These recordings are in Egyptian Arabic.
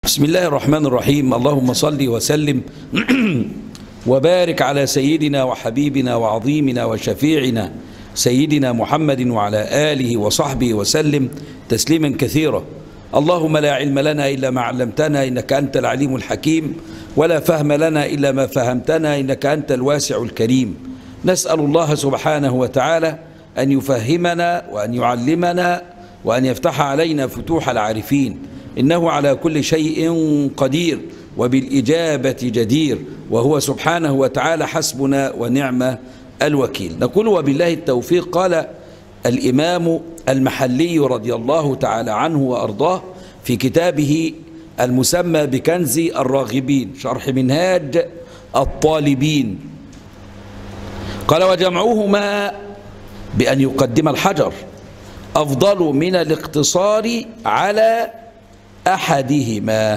بسم الله الرحمن الرحيم اللهم صل وسلم وبارك على سيدنا وحبيبنا وعظيمنا وشفيعنا سيدنا محمد وعلى آله وصحبه وسلم تسليما كثيرا اللهم لا علم لنا إلا ما علمتنا إنك أنت العليم الحكيم ولا فهم لنا إلا ما فهمتنا إنك أنت الواسع الكريم نسأل الله سبحانه وتعالى أن يفهمنا وأن يعلمنا وأن يفتح علينا فتوح العارفين إنه على كل شيء قدير وبالإجابة جدير وهو سبحانه وتعالى حسبنا ونعم الوكيل نقول وبالله التوفيق قال الإمام المحلي رضي الله تعالى عنه وأرضاه في كتابه المسمى بكنز الراغبين شرح منهاج الطالبين قال وجمعهما بأن يقدم الحجر أفضل من الاقتصار على أحدهما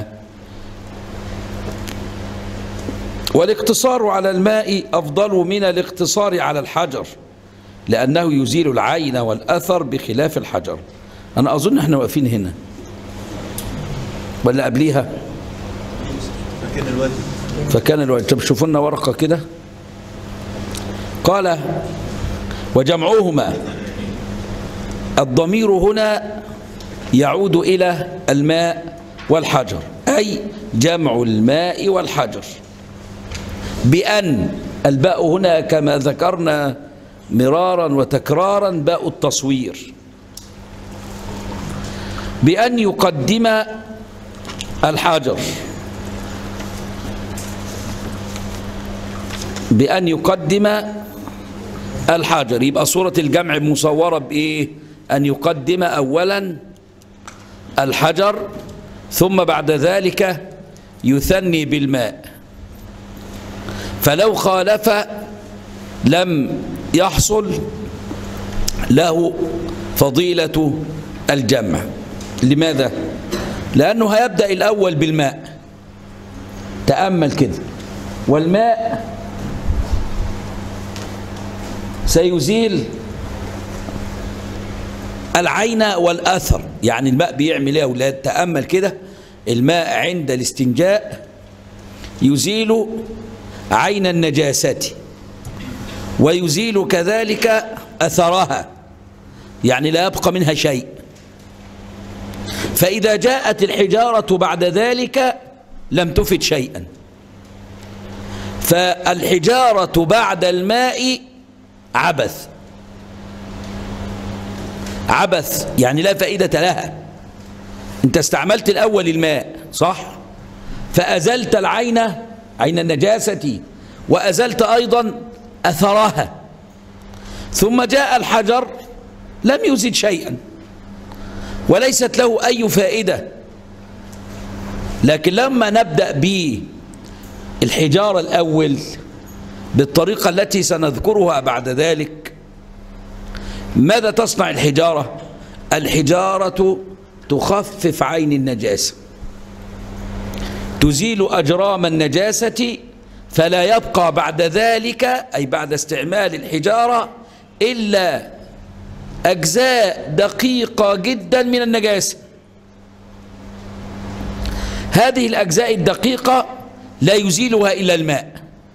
والاقتصار على الماء أفضل من الاقتصار على الحجر لأنه يزيل العين والأثر بخلاف الحجر أنا أظن احنا واقفين هنا ولا قبليها فكان الوادي فكان الوقت طب شوفوا لنا ورقة كده قال وجمعهما الضمير هنا يعود إلى الماء والحجر أي جمع الماء والحجر بأن الباء هنا كما ذكرنا مرارا وتكرارا باء التصوير بأن يقدم الحجر بأن يقدم الحجر يبقى صورة الجمع مصورة بإيه أن يقدم أولا الحجر ثم بعد ذلك يثني بالماء فلو خالف لم يحصل له فضيلة الجمع لماذا؟ لأنه هيبدأ الأول بالماء تأمل كده والماء سيزيل العين والأثر يعني الماء بيعمل ايه يا أولاد تأمل كده الماء عند الاستنجاء يزيل عين النجاسة ويزيل كذلك أثرها يعني لا يبقى منها شيء فإذا جاءت الحجارة بعد ذلك لم تفد شيئا فالحجارة بعد الماء عبث عبث يعني لا فائدة لها انت استعملت الأول الماء صح فأزلت العين عين النجاسة وأزلت أيضا أثرها ثم جاء الحجر لم يزد شيئا وليست له أي فائدة لكن لما نبدأ بالحجارة الأول بالطريقة التي سنذكرها بعد ذلك ماذا تصنع الحجارة الحجارة تخفف عين النجاسة تزيل أجرام النجاسة فلا يبقى بعد ذلك أي بعد استعمال الحجارة إلا أجزاء دقيقة جدا من النجاسة هذه الأجزاء الدقيقة لا يزيلها إلا الماء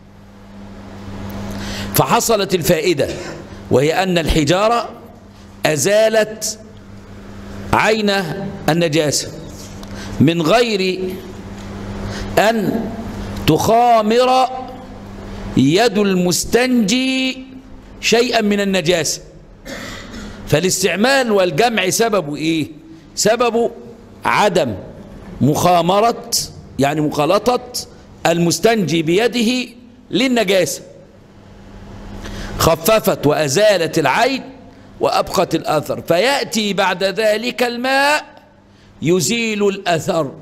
فحصلت الفائدة وهي أن الحجارة أزالت عين النجاسة من غير أن تخامر يد المستنجي شيئا من النجاسة فالاستعمال والجمع سببه إيه؟ سببه عدم مخامرة يعني مخالطة المستنجي بيده للنجاسة خففت وأزالت العين وأبقت الأثر فيأتي بعد ذلك الماء يزيل الأثر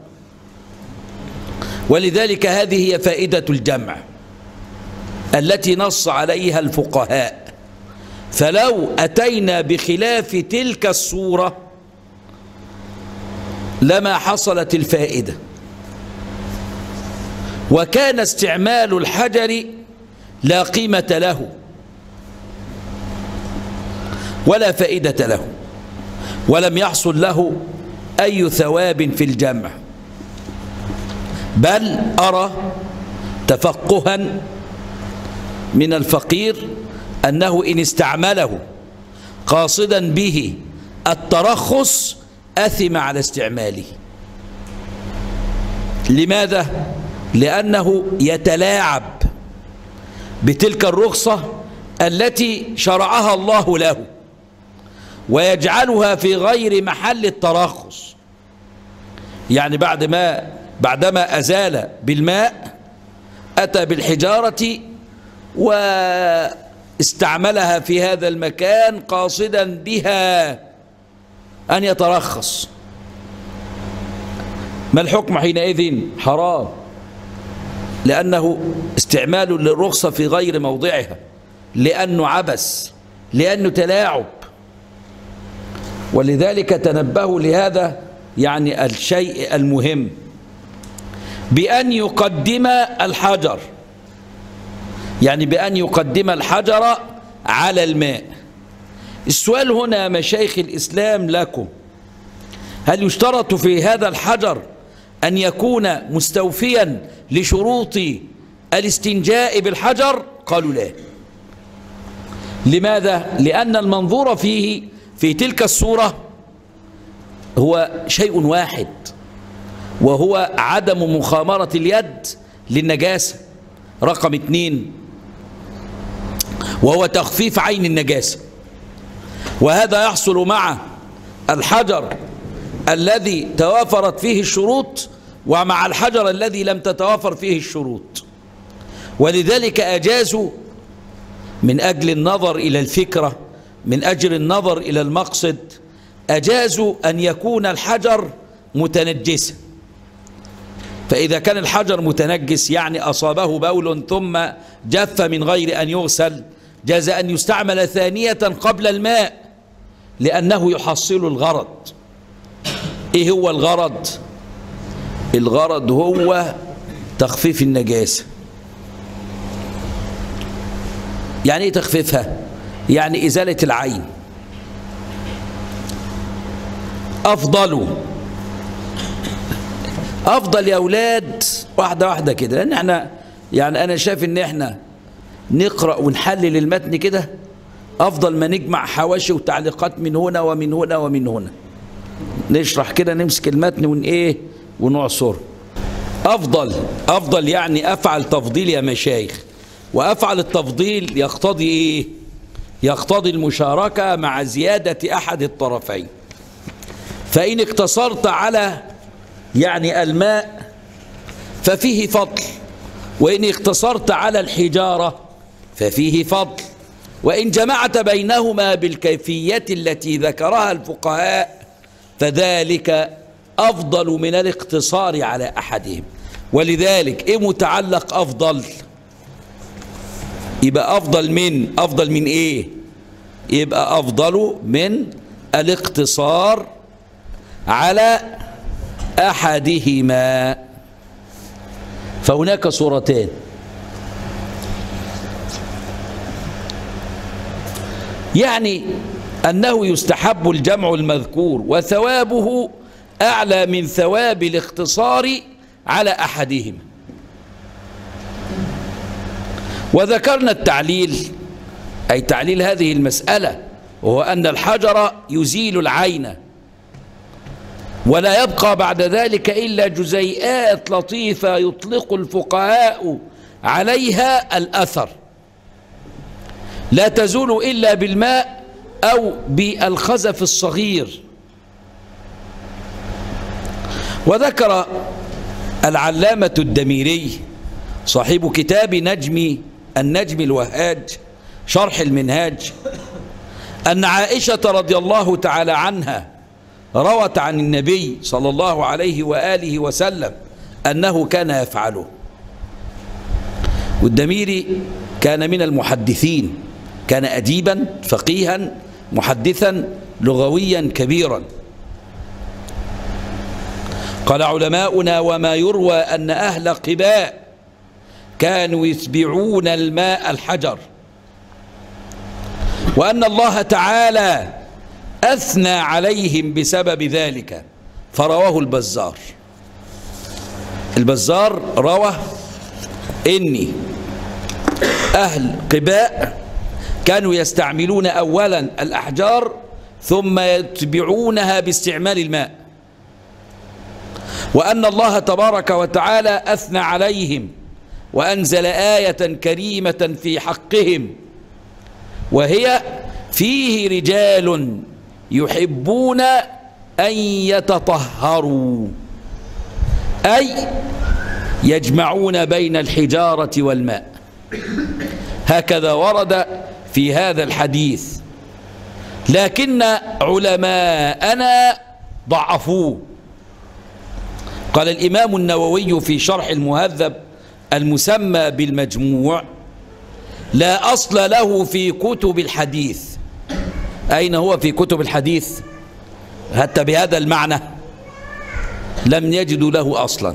ولذلك هذه هي فائدة الجمع التي نص عليها الفقهاء فلو أتينا بخلاف تلك الصورة لما حصلت الفائدة وكان استعمال الحجر لا قيمة له ولا فائدة له ولم يحصل له أي ثواب في الجمع بل أرى تفقها من الفقير أنه إن استعمله قاصدا به الترخص أثم على استعماله لماذا؟ لأنه يتلاعب بتلك الرخصة التي شرعها الله له ويجعلها في غير محل الترخص يعني بعد ما بعدما أزال بالماء أتى بالحجارة واستعملها في هذا المكان قاصدا بها أن يترخص ما الحكم حينئذ حرام لأنه استعمال للرخصة في غير موضعها لأنه عبث لأنه تلاعب ولذلك تنبهوا لهذا يعني الشيء المهم بأن يقدم الحجر يعني بأن يقدم الحجر على الماء السؤال هنا مشايخ الإسلام لكم هل يشترط في هذا الحجر أن يكون مستوفيا لشروط الاستنجاء بالحجر قالوا لا لماذا؟ لأن المنظور فيه في تلك الصورة هو شيء واحد وهو عدم مخامرة اليد للنجاسة رقم اثنين وهو تخفيف عين النجاسة وهذا يحصل مع الحجر الذي توافرت فيه الشروط ومع الحجر الذي لم تتوافر فيه الشروط ولذلك أجازوا من أجل النظر إلى الفكرة من أجل النظر إلى المقصد أجازوا أن يكون الحجر متنجسا فإذا كان الحجر متنجس يعني أصابه بول ثم جف من غير أن يغسل جاز أن يستعمل ثانية قبل الماء لأنه يحصل الغرض إيه هو الغرض الغرض هو تخفيف النجاسة يعني إيه تخفيفها يعني إزالة العين أفضل أفضل يا أولاد واحدة واحدة كده لأن احنا يعني أنا شايف إن احنا نقرأ ونحلل المتن كده أفضل ما نجمع حواشي وتعليقات من هنا ومن هنا ومن هنا نشرح كده نمسك المتن ون إيه ونعصر أفضل أفضل يعني أفعل تفضيل يا مشايخ وأفعل التفضيل يقتضي إيه يقتضي المشاركة مع زيادة أحد الطرفين فإن اقتصرت على يعني الماء ففيه فضل وإن اقتصرت على الحجارة ففيه فضل وإن جمعت بينهما بالكيفية التي ذكرها الفقهاء فذلك أفضل من الاقتصار على أحدهم ولذلك إيه متعلق أفضل يبقى أفضل من أفضل من إيه يبقى أفضل من الاقتصار على أحدهما فهناك صورتان يعني أنه يستحب الجمع المذكور وثوابه أعلى من ثواب الاختصار على أحدهما وذكرنا التعليل أي تعليل هذه المسألة وهو أن الحجر يزيل العين ولا يبقى بعد ذلك إلا جزيئات لطيفة يطلق الفقهاء عليها الأثر لا تزول إلا بالماء أو بالخزف الصغير وذكر العلامة الدميري صاحب كتاب نجم النجم الوهاج شرح المنهاج أن عائشة رضي الله تعالى عنها روت عن النبي صلى الله عليه وآله وسلم أنه كان يفعله والدميري كان من المحدثين كان أديبا فقيها محدثا لغويا كبيرا قال علماؤنا وما يروى أن أهل قباء كانوا يتبعون الماء الحجر وأن الله تعالى أثنى عليهم بسبب ذلك فرواه البزار البزار روى إني أهل قباء كانوا يستعملون أولا الأحجار ثم يتبعونها باستعمال الماء وأن الله تبارك وتعالى أثنى عليهم وأنزل آية كريمة في حقهم وهي فيه رجال يحبون أن يتطهروا أي يجمعون بين الحجارة والماء هكذا ورد في هذا الحديث لكن علماءنا ضعفوه قال الإمام النووي في شرح المهذب المسمى بالمجموع لا أصل له في كتب الحديث أين هو في كتب الحديث حتى بهذا المعنى لم يجدوا له أصلا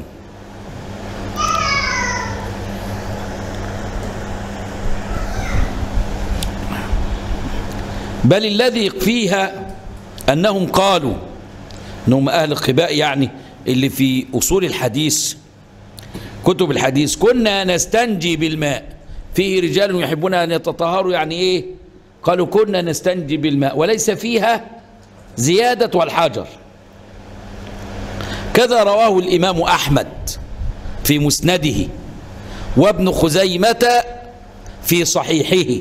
بل الذي فيها أنهم قالوا أنهم أهل الخباء يعني اللي في أصول الحديث كتب الحديث كنا نستنجي بالماء فيه رجال يحبون أن يتطهروا يعني إيه قالوا كنا نستنجي بالماء وليس فيها زيادة والحجر كذا رواه الإمام أحمد في مسنده وابن خزيمة في صحيحه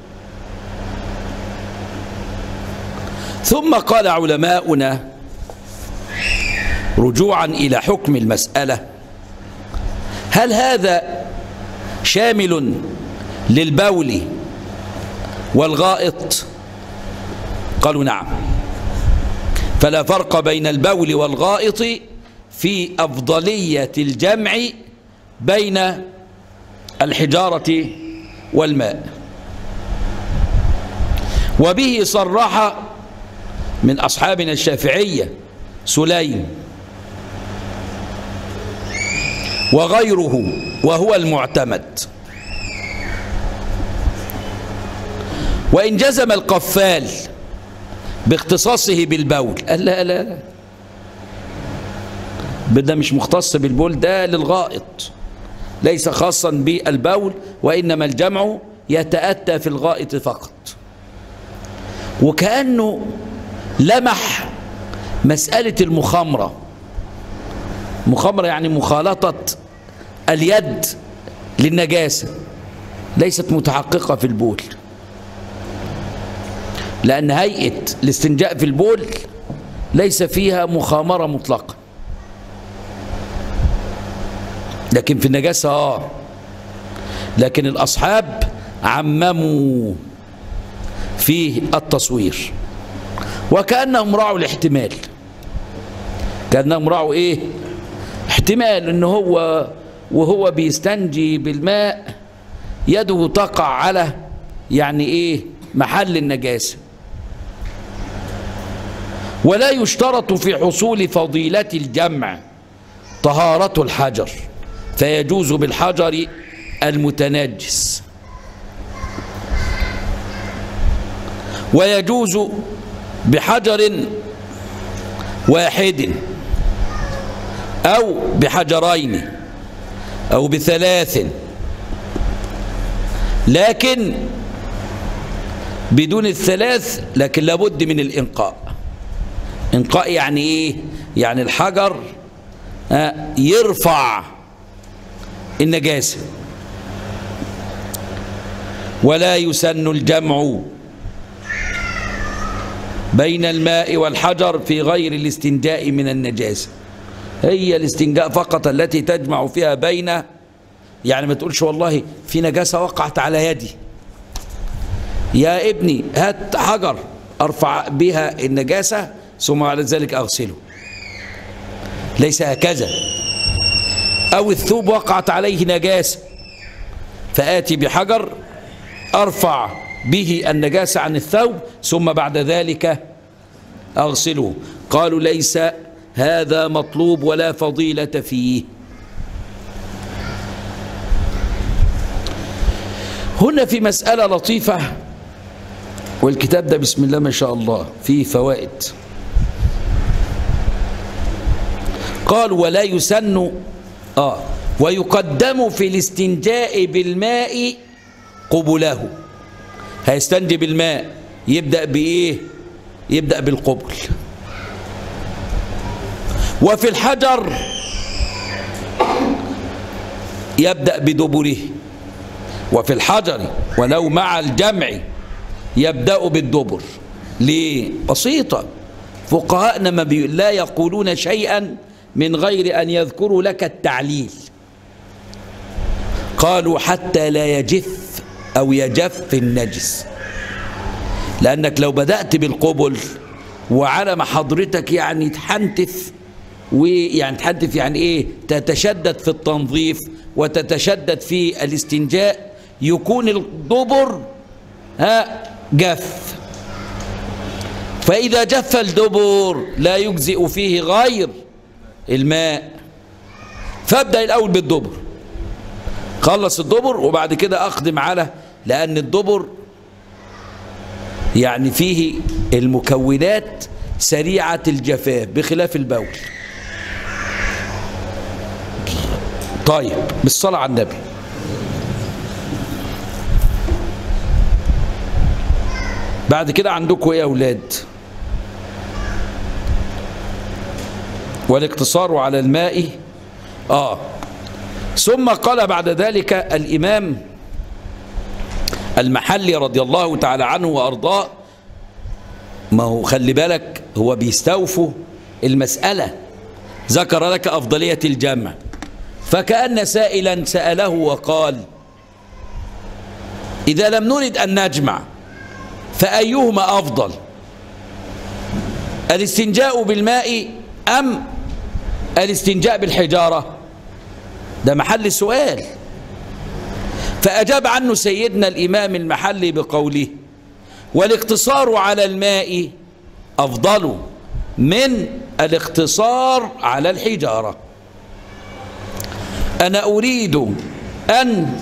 ثم قال علماؤنا رجوعا إلى حكم المسألة هل هذا شامل للبول والغائط قالوا نعم فلا فرق بين البول والغائط في أفضلية الجمع بين الحجارة والماء وبه صرح من أصحابنا الشافعية سليم وغيره وهو المعتمد وإن جزم القفال باختصاصه بالبول قال لا لا لا ده مش مختص بالبول ده للغائط ليس خاصا بالبول وإنما الجمع يتأتى في الغائط فقط وكأنه لمح مسألة المخامرة مخامرة يعني مخالطة اليد للنجاسة ليست متحققة في البول لأن هيئة الاستنجاء في البول ليس فيها مخامرة مطلقة لكن في النجاسة آه لكن الأصحاب عمموا فيه التصوير وكأنهم راعوا الاحتمال كأنهم راعوا ايه احتمال ان هو وهو بيستنجي بالماء يده تقع على يعني ايه محل النجاسة ولا يشترط في حصول فضيلة الجمع طهارة الحجر فيجوز بالحجر المتنجس ويجوز بحجر واحد أو بحجرين أو بثلاث لكن بدون الثلاث لكن لابد من الإنقاء إنقاء يعني إيه يعني الحجر يرفع النجاسة ولا يسن الجمع بين الماء والحجر في غير الاستنجاء من النجاسة هي الاستنجاء فقط التي تجمع فيها بين يعني ما تقولش والله في نجاسة وقعت على يدي يا ابني هات حجر ارفع بها النجاسة ثم بعد ذلك اغسله ليس هكذا او الثوب وقعت عليه نجاسة فآتي بحجر ارفع به النجاسة عن الثوب ثم بعد ذلك اغسله قالوا ليس هذا مطلوب ولا فضيلة فيه هنا في مسألة لطيفة والكتاب ده بسم الله ما شاء الله فيه فوائد قال ولا يسن آه ويقدم في الاستنجاء بالماء قبله هيستنجي بالماء يبدأ بإيه يبدأ بالقبل وفي الحجر يبدأ بدبره وفي الحجر ولو مع الجمع يبدأ بالدبر ليه بسيطة فقهاءنا ما بي... لا يقولون شيئا من غير أن يذكروا لك التعليل قالوا حتى لا يجف أو يجف النجس لأنك لو بدأت بالقبل وعلى ما حضرتك يعني تحنتف ويعني تحنتف يعني إيه تتشدد في التنظيف وتتشدد في الاستنجاء يكون الدبر ها جف فإذا جف الدبر لا يجزئ فيه غير الماء فابدأ الأول بالدبر خلص الدبر وبعد كده أقدم على لأن الدبر يعني فيه المكونات سريعة الجفاف بخلاف البول طيب بالصلاة على النبي بعد كده عندكم ايه يا اولاد والاقتصار على الماء اه ثم قال بعد ذلك الامام المحلي رضي الله تعالى عنه وارضاه ما هو خلي بالك هو بيستوفوا المسألة ذكر لك أفضلية الجمع فكأن سائلا سأله وقال إذا لم نرد أن نجمع فأيهما أفضل الاستنجاء بالماء أم الاستنجاء بالحجارة ده محل السؤال فأجاب عنه سيدنا الإمام المحلي بقوله والاقتصار على الماء أفضل من الاقتصار على الحجارة أنا أريد أن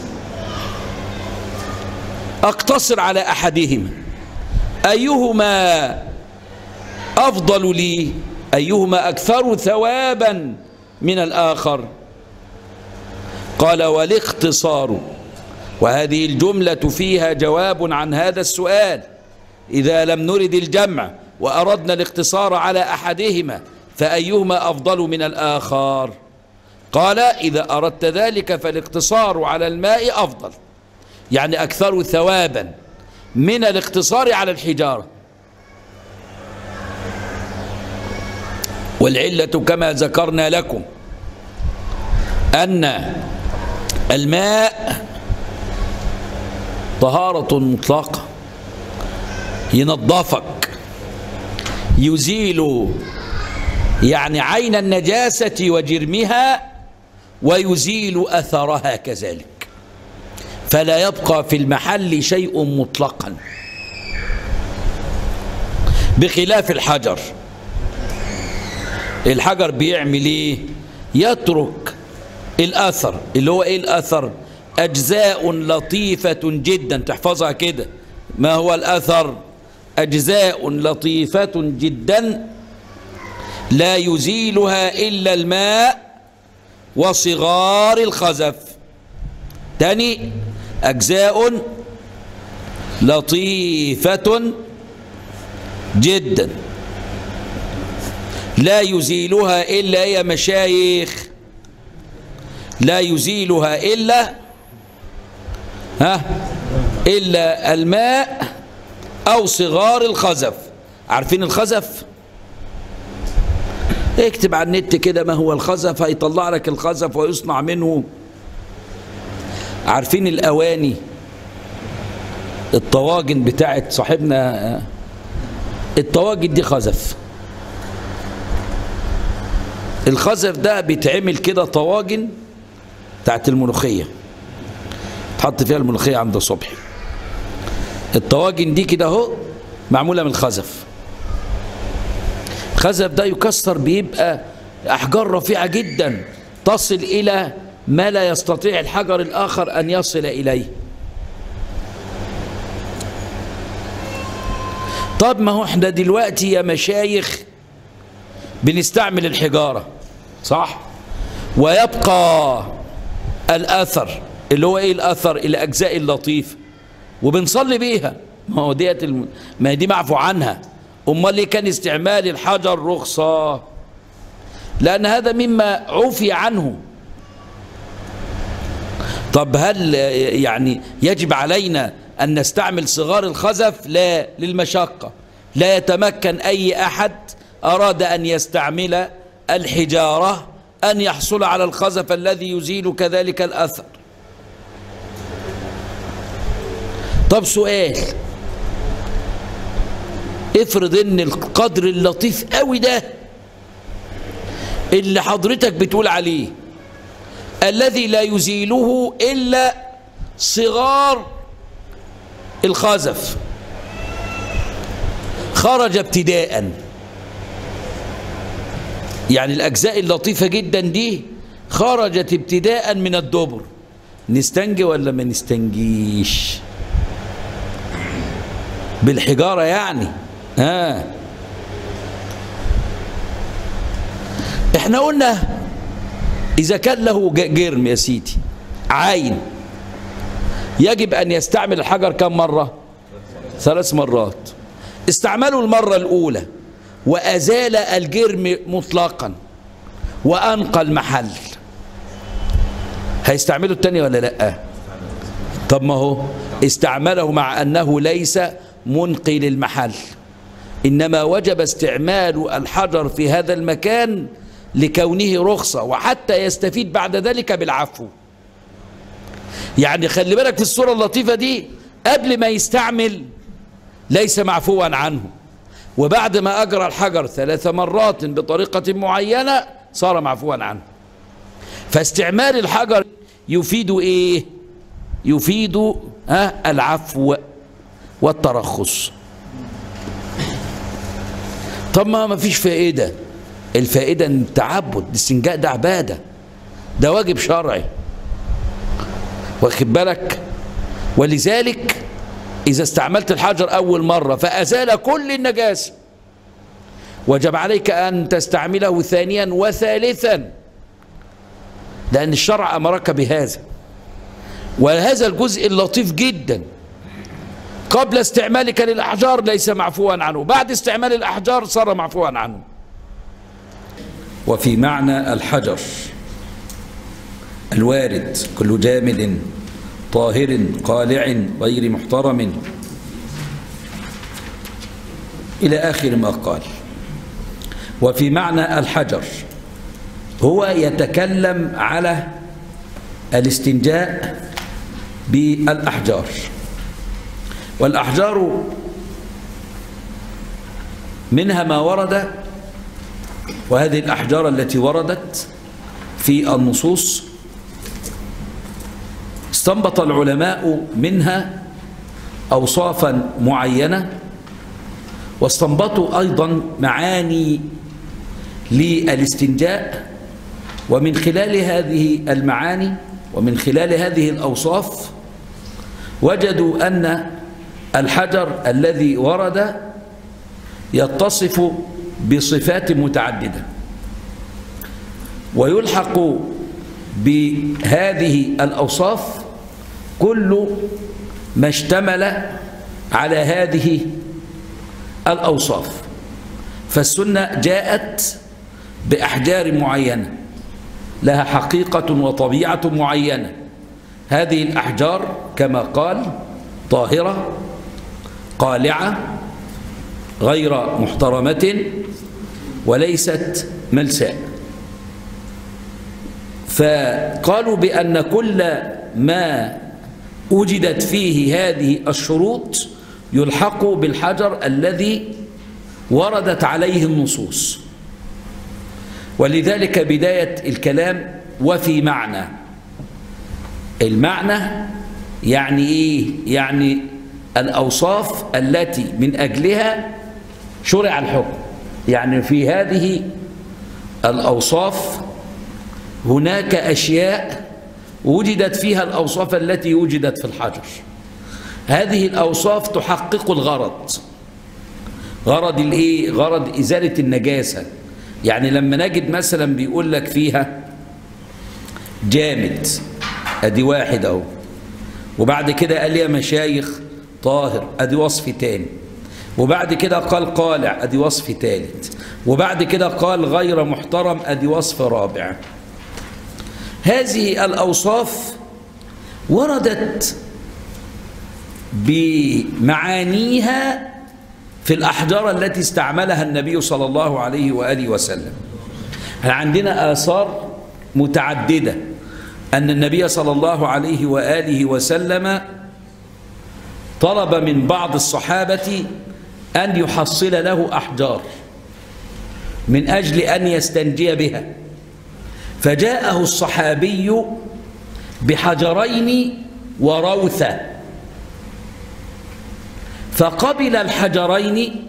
أقتصر على أحدهما أيهما أفضل لي أيهما أكثر ثوابا من الآخر قال والاختصار وهذه الجملة فيها جواب عن هذا السؤال إذا لم نرد الجمع وأردنا الاقتصار على أحدهما فأيهما أفضل من الآخر قال إذا أردت ذلك فالاقتصار على الماء أفضل يعني أكثر ثوابا من الاقتصار على الحجارة والعلة كما ذكرنا لكم أن الماء طهارة مطلقة ينظفك يزيل يعني عين النجاسة وجرمها ويزيل أثرها كذلك فلا يبقى في المحل شيء مطلقا بخلاف الحجر الحجر بيعمل ايه يترك الاثر اللي هو ايه الاثر اجزاء لطيفة جدا تحفظها كده ما هو الاثر اجزاء لطيفة جدا لا يزيلها الا الماء وصغار الخزف تاني اجزاء لطيفة جدا لا يزيلها إلا يا مشايخ لا يزيلها إلا ها إلا الماء أو صغار الخزف عارفين الخزف اكتب على النت كده ما هو الخزف هيطلع لك الخزف ويصنع منه عارفين الأواني الطواجن بتاعت صاحبنا الطواجن دي خزف الخزف ده بيتعمل كده طواجن بتاعت الملوخية تحط فيها الملوخية عند صبحي الطواجن دي كده اهو معمولة من الخزف الخزف ده يكسر بيبقى أحجار رفيعة جدا تصل إلى ما لا يستطيع الحجر الآخر أن يصل إليه طب ما هو احنا دلوقتي يا مشايخ بنستعمل الحجارة صح ويبقى الأثر اللي هو إيه الأثر الأجزاء اللطيفة وبنصلي بيها ما هو ديت الم... ما هي دي معفو عنها أمال ليه كان استعمال الحجر رخصة لأن هذا مما عفي عنه طب هل يعني يجب علينا أن نستعمل صغار الخزف لا للمشقة لا يتمكن أي أحد أراد أن يستعمل الحجارة أن يحصل على الخزف الذي يزيل كذلك الأثر طب سؤال افرض ان القدر اللطيف قوي ده اللي حضرتك بتقول عليه الذي لا يزيله إلا صغار الخزف خرج ابتداء يعني الأجزاء اللطيفة جدا دي خرجت ابتداء من الدبر نستنجي ولا ما نستنجيش بالحجارة يعني ها احنا قلنا إذا كان له جرم يا سيدي عين يجب أن يستعمل الحجر كم مرة ثلاث مرات استعمله المرة الأولى وأزال الجرم مطلقا وأنقى المحل هيستعمله التاني ولا لا طب ما هو استعمله مع أنه ليس منقي للمحل إنما وجب استعمال الحجر في هذا المكان لكونه رخصة وحتى يستفيد بعد ذلك بالعفو يعني خلي بالك في الصورة اللطيفة دي قبل ما يستعمل ليس معفوا عنه وبعد ما أجرى الحجر ثلاث مرات بطريقة معينة صار معفوا عنه فاستعمال الحجر يفيد إيه يفيد ها العفو والترخص طب ما فيش فائدة الفائدة ان التعبد الاستنجاء ده عبادة ده واجب شرعي واخد بالك ولذلك إذا استعملت الحجر أول مرة فأزال كل النجاسة وجب عليك أن تستعمله ثانيا وثالثا لأن الشرع أمرك بهذا وهذا الجزء اللطيف جدا قبل استعمالك للأحجار ليس معفوا عنه بعد استعمال الأحجار صار معفوا عنه وفي معنى الحجر الوارد كل جامد طاهر قالع غير محترم إلى آخر ما قال وفي معنى الحجر هو يتكلم على الاستنجاء بالأحجار والأحجار منها ما ورد وهذه الأحجار التي وردت في النصوص استنبط العلماء منها أوصافا معينة واستنبطوا أيضا معاني للاستنجاء ومن خلال هذه المعاني ومن خلال هذه الأوصاف وجدوا أن الحجر الذي ورد يتصف بصفات متعددة ويلحق بهذه الأوصاف كل ما اشتمل على هذه الأوصاف فالسنة جاءت بأحجار معينة لها حقيقة وطبيعة معينة هذه الأحجار كما قال طاهرة قالعة غير محترمة وليست ملساء فقالوا بأن كل ما وجدت فيه هذه الشروط يلحق بالحجر الذي وردت عليه النصوص ولذلك بداية الكلام وفي معنى المعنى يعني ايه يعني الأوصاف التي من أجلها شرع الحكم يعني في هذه الأوصاف هناك أشياء وجدت فيها الأوصاف التي وجدت في الحجر هذه الأوصاف تحقق الغرض غرض الإيه؟ غرض إزالة النجاسة يعني لما نجد مثلا بيقول لك فيها جامد ادي واحد اهو وبعد كده قال يا مشايخ طاهر ادي وصف تاني وبعد كده قال قالع ادي وصف ثالث وبعد كده قال غير محترم ادي وصف رابع هذه الاوصاف وردت بمعانيها في الأحجار التي استعملها النبي صلى الله عليه وآله وسلم عندنا آثار متعددة أن النبي صلى الله عليه وآله وسلم طلب من بعض الصحابة أن يحصل له أحجار من أجل أن يستنجي بها فجاءه الصحابي بحجرين وروثة فقبل الحجرين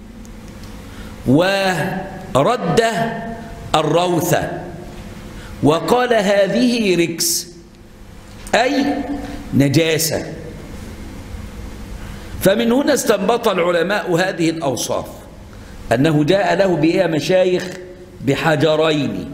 ورد الروثة وقال هذه ركس أي نجاسة فمن هنا استنبط العلماء هذه الأوصاف أنه جاء له بها مشايخ بحجرين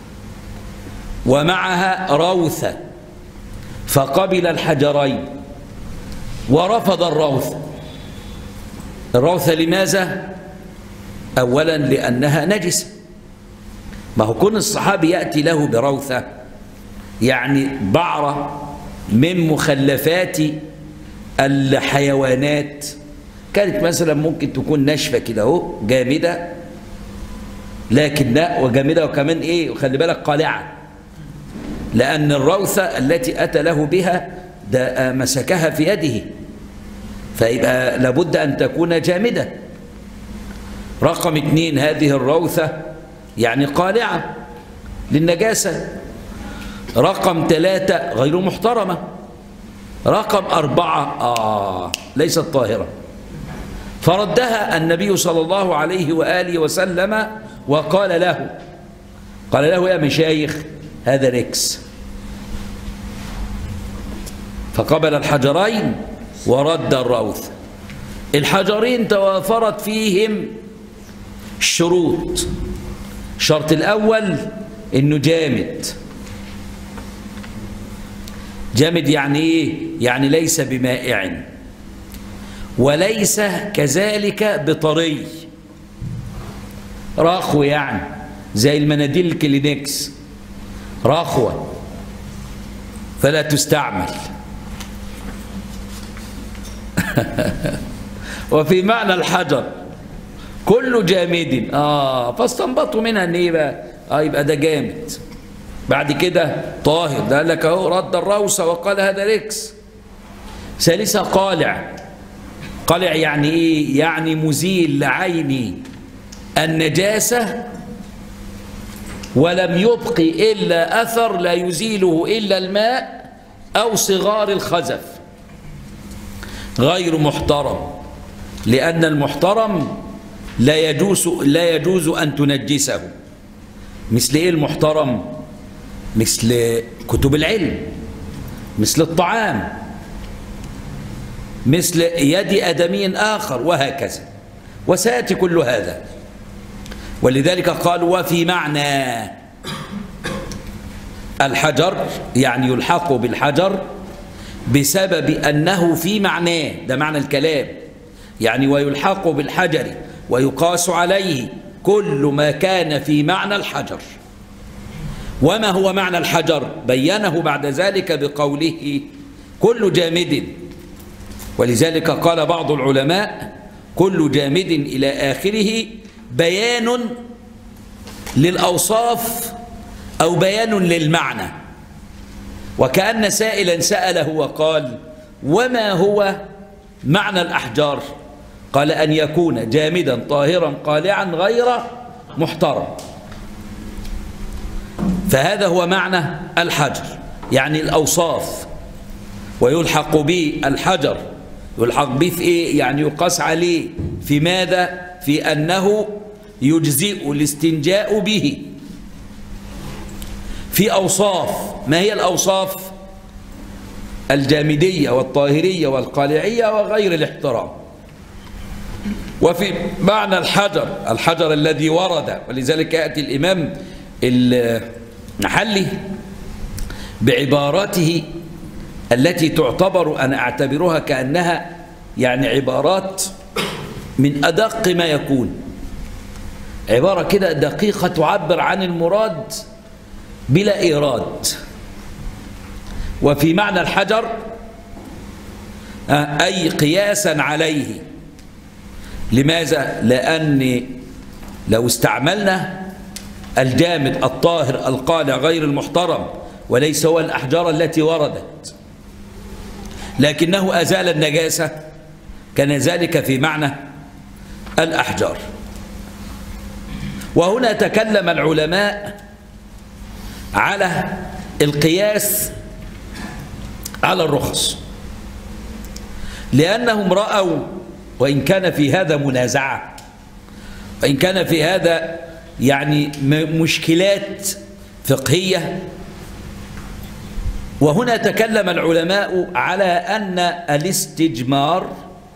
ومعها روثة فقبل الحجرين ورفض الروثة الروثة لماذا؟ أولا لأنها نجسة ما هو كون الصحابي يأتي له بروثة يعني بعرة من مخلفات الحيوانات كانت مثلا ممكن تكون ناشفة كده اهو جامدة لكن لا وجامدة وكمان ايه وخلي بالك قالعة لأن الروثة التي أتى له بها ده مسكها في يده فيبقى لابد أن تكون جامدة رقم اثنين هذه الروثة يعني قالعة للنجاسة رقم ثلاثة غير محترمة رقم أربعة آه ليست طاهرة فردها النبي صلى الله عليه وآله وسلم وقال له قال له يا مشايخ هذا ركس فقبل الحجرين ورد الروث الحجرين توافرت فيهم الشروط الشرط الأول إنه جامد جامد يعني إيه؟ يعني ليس بمائع وليس كذلك بطري راخو يعني زي المناديل الكلينكس راخوة فلا تستعمل وفي معنى الحجر كله جامد اه فاستنبطوا منها ان ايه بقى اه يبقى ده جامد بعد كده طاهر ده قال لك اهو رد الروسه وقال هذا ركس ثالثه قالع قالع يعني ايه يعني مزيل لعين النجاسه ولم يبق الا اثر لا يزيله الا الماء او صغار الخزف غير محترم لأن المحترم لا يجوز لا يجوز أن تنجسه مثل إيه المحترم مثل كتب العلم مثل الطعام مثل يد أدمي آخر وهكذا وسيأتي كل هذا ولذلك قال وفي معنى الحجر يعني يلحق بالحجر بسبب أنه في معناه ده معنى الكلام يعني ويلحق بالحجر ويقاس عليه كل ما كان في معنى الحجر وما هو معنى الحجر بينه بعد ذلك بقوله كل جامد ولذلك قال بعض العلماء كل جامد إلى آخره بيان للأوصاف أو بيان للمعنى وكأن سائلا سأله وقال وما هو معنى الأحجار قال أن يكون جامدا طاهرا قالعا غير محترم فهذا هو معنى الحجر يعني الأوصاف ويلحق به الحجر يلحق به في إيه؟ يعني يقاس عليه في ماذا في أنه يجزئ الاستنجاء به في أوصاف ما هي الأوصاف الجامدية والطاهرية والقالعية وغير الاحترام وفي معنى الحجر الحجر الذي ورد ولذلك يأتي الإمام النحلي بعبارته التي تعتبر أنا أعتبرها كأنها يعني عبارات من أدق ما يكون عبارة كده دقيقة تعبر عن المراد بلا إيراد وفي معنى الحجر أي قياسا عليه لماذا؟ لأن لو استعملنا الجامد الطاهر القالع غير المحترم وليس هو الأحجار التي وردت لكنه أزال النجاسة كان ذلك في معنى الأحجار وهنا تكلم العلماء على القياس على الرخص لأنهم رأوا وإن كان في هذا منازعة وإن كان في هذا يعني مشكلات فقهية وهنا تكلم العلماء على أن الاستجمار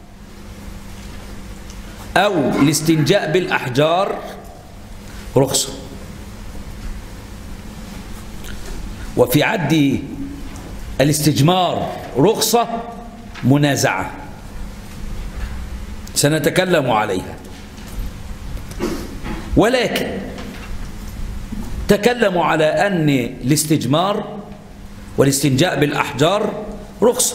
أو الاستنجاء بالأحجار رخصة وفي عد الاستجمار رخصة منازعة سنتكلم عليها ولكن تكلموا على أن الاستجمار والاستنجاء بالأحجار رخصة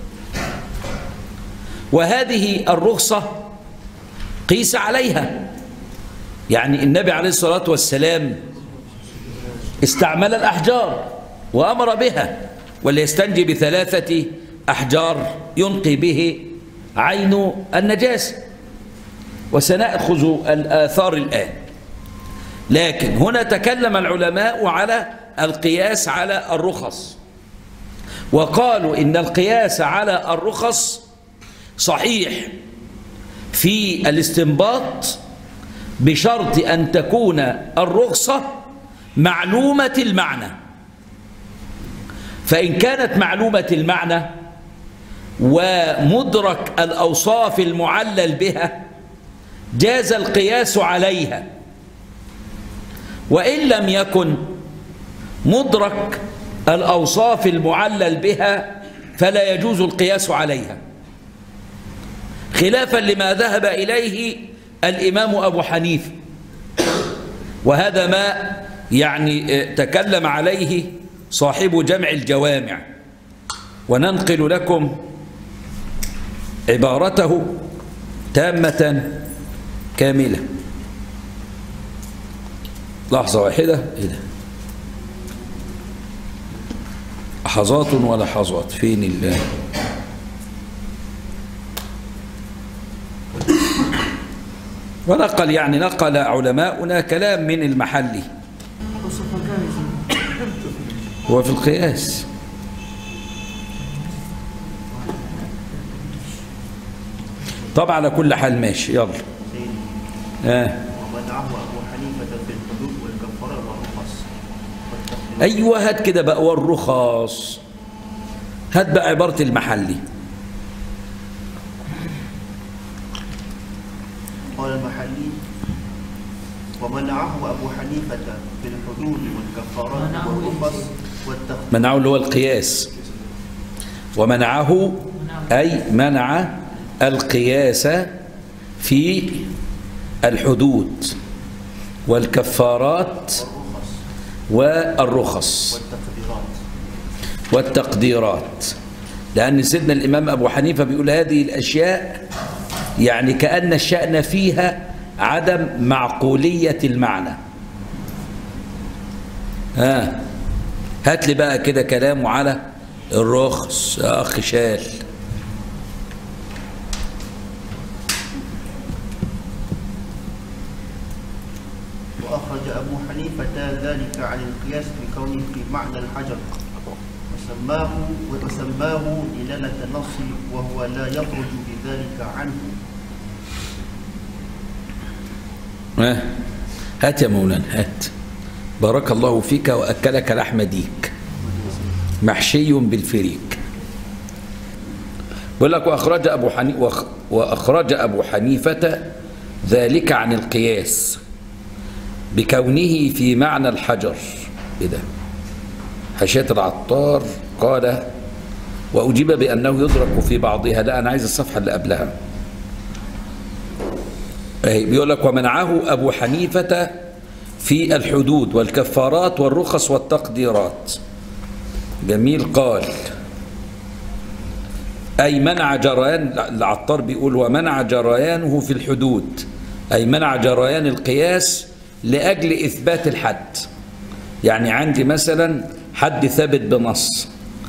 وهذه الرخصة قيس عليها يعني النبي عليه الصلاة والسلام استعمل الأحجار وأمر بها وليستنجي بثلاثة أحجار ينقي به عين النجاسة وسنأخذ الآثار الآن لكن هنا تكلم العلماء على القياس على الرخص وقالوا إن القياس على الرخص صحيح في الاستنباط بشرط أن تكون الرخصة معلومة المعنى فإن كانت معلومة المعنى ومدرك الأوصاف المعلل بها جاز القياس عليها وإن لم يكن مدرك الأوصاف المعلل بها فلا يجوز القياس عليها خلافا لما ذهب إليه الإمام أبو حنيفة وهذا ما يعني تكلم عليه صاحب جمع الجوامع وننقل لكم عبارته تامة كاملة لحظة واحدة إيه ده لحظات ولحظات فين الله ونقل يعني نقل علماؤنا كلام من المحلي هو في القياس طبعا على كل حال ماشي يلا آه. ومنعه أبو حنيفة في الحدود والكفارة والرخص ايوه هات كده بقى والرخص هات بقى عبارة المحلي قال المحلي ومنعه أبو حنيفة في الحدود والكفارات والرخص والتخفيف منعه اللي هو القياس ومنعه أي منع القياس في الحدود والكفارات والرخص والتقديرات والتقديرات لأن سيدنا الإمام أبو حنيفة بيقول هذه الأشياء يعني كأن الشأن فيها عدم معقولية المعنى ها هات لي بقى كده كلامه على الرخص يا أخي شال وأخرج أبو حنيفة ذلك عن القياس بكونه في معنى الحجر وسماه وسماه دلالة النص وهو لا يخرج بذلك عنه ها هات يا مولانا هات بارك الله فيك وأكلك لحم ديك محشي بالفريك بيقول لك وأخرج أبو حني وأخ- وأخرج أبو حنيفة ذلك عن القياس بكونه في معنى الحجر إيه ده حاشية العطار قال وأجيب بأنه يدرك في بعضها لا أنا عايز الصفحة اللي قبلها أهي بيقول لك ومنعه أبو حنيفة في الحدود والكفارات والرخص والتقديرات جميل قال أي منع جريان العطار بيقول ومنع جريانه في الحدود أي منع جريان القياس لأجل إثبات الحد يعني عندي مثلا حد ثابت بنص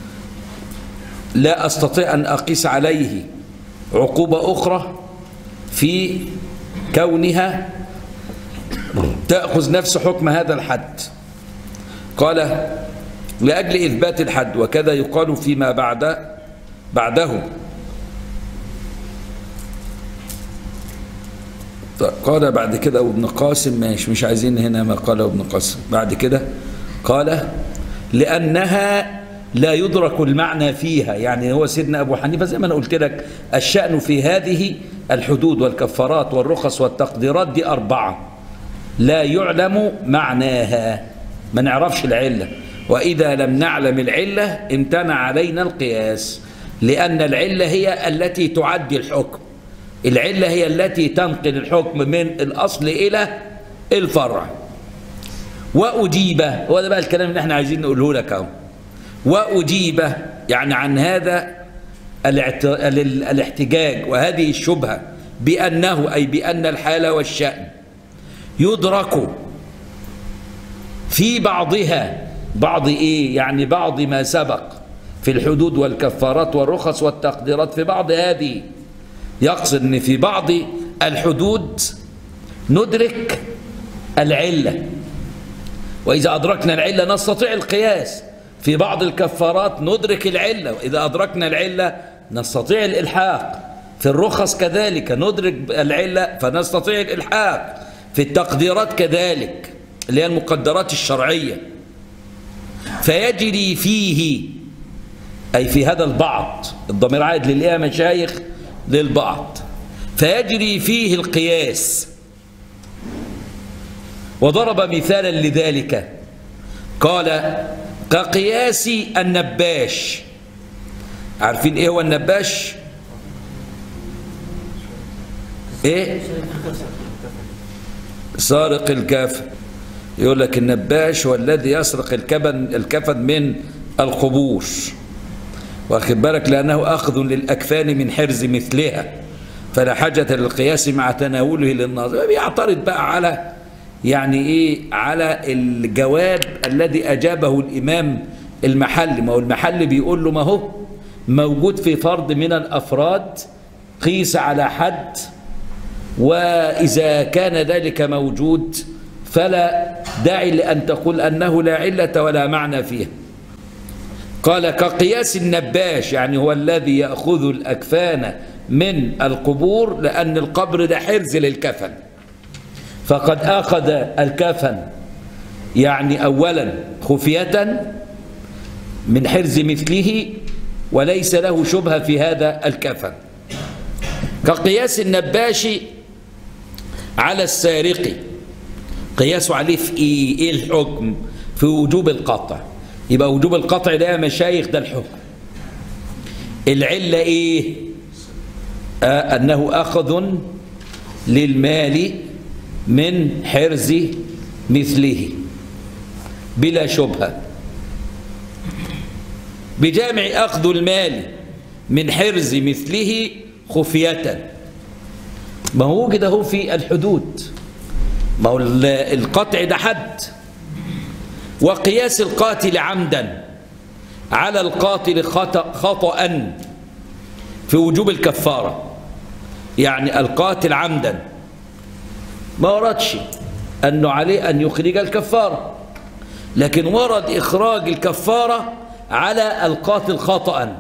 لا أستطيع أن أقيس عليه عقوبة أخرى في كونها تأخذ نفس حكم هذا الحد قال لأجل إثبات الحد وكذا يقال فيما بعد بعده قال بعد كده ابن قاسم ماشي مش عايزين هنا ما قاله ابن قاسم بعد كده قال لأنها لا يدرك المعنى فيها يعني هو سيدنا أبو حنيفة زي ما أنا قلت لك الشأن في هذه الحدود والكفارات والرخص والتقديرات دي أربعة لا يعلم معناها ما نعرفش العلة وإذا لم نعلم العلة امتنع علينا القياس لأن العلة هي التي تعدي الحكم العلة هي التي تنقل الحكم من الأصل إلى الفرع وأجيب هو ده بقى الكلام اللي احنا عايزين نقوله لك اهو وأجيب يعني عن هذا الاحتجاج وهذه الشبهة بأنه أي بأن الحال والشأن يدرك في بعضها بعض إيه يعني بعض ما سبق في الحدود والكفارات والرخص والتقديرات في بعض هذه يقصد أن في بعض الحدود ندرك العلة وإذا أدركنا العلة نستطيع القياس في بعض الكفارات ندرك العلة وإذا أدركنا العلة نستطيع الإلحاق في الرخص كذلك ندرك العلة فنستطيع الإلحاق في التقديرات كذلك اللي هي المقدرات الشرعية فيجري فيه أي في هذا البعض الضمير عائد للإيه مشايخ للبعض فيجري فيه القياس وضرب مثالا لذلك قال كقياس النباش عارفين ايه هو النباش ايه سارق الكفن يقول لك النباش هو الذي يسرق الكفن الكفن من القبور واخد بالك لانه اخذ للاكفان من حرز مثلها فلا حاجه للقياس مع تناوله للناظر بيعترض بقى على يعني ايه على الجواب الذي اجابه الامام المحلي ما هو المحلي بيقول له ما هو موجود في فرد من الافراد قيس على حد واذا كان ذلك موجود فلا داعي لان تقول انه لا عله ولا معنى فيه قال كقياس النباش يعني هو الذي ياخذ الاكفان من القبور لان القبر ده حرز للكفن فقد أخذ الكفن يعني أولا خفية من حرز مثله وليس له شبهة في هذا الكفن كقياس النباش على السارق قياسه عليه في إيه, إيه الحكم في وجوب القطع يبقى وجوب القطع ده يا مشايخ ده الحكم العلة إيه آه أنه أخذ للمال من حرز مثله بلا شبهة بجامع أخذ المال من حرز مثله خفية ما هو كده هو في الحدود ما هو القطع ده حد وقياس القاتل عمدا على القاتل خطأ, خطأ في وجوب الكفارة يعني القاتل عمدا ما وردش أنه عليه أن يخرج الكفارة لكن ورد إخراج الكفارة على القاتل خطأ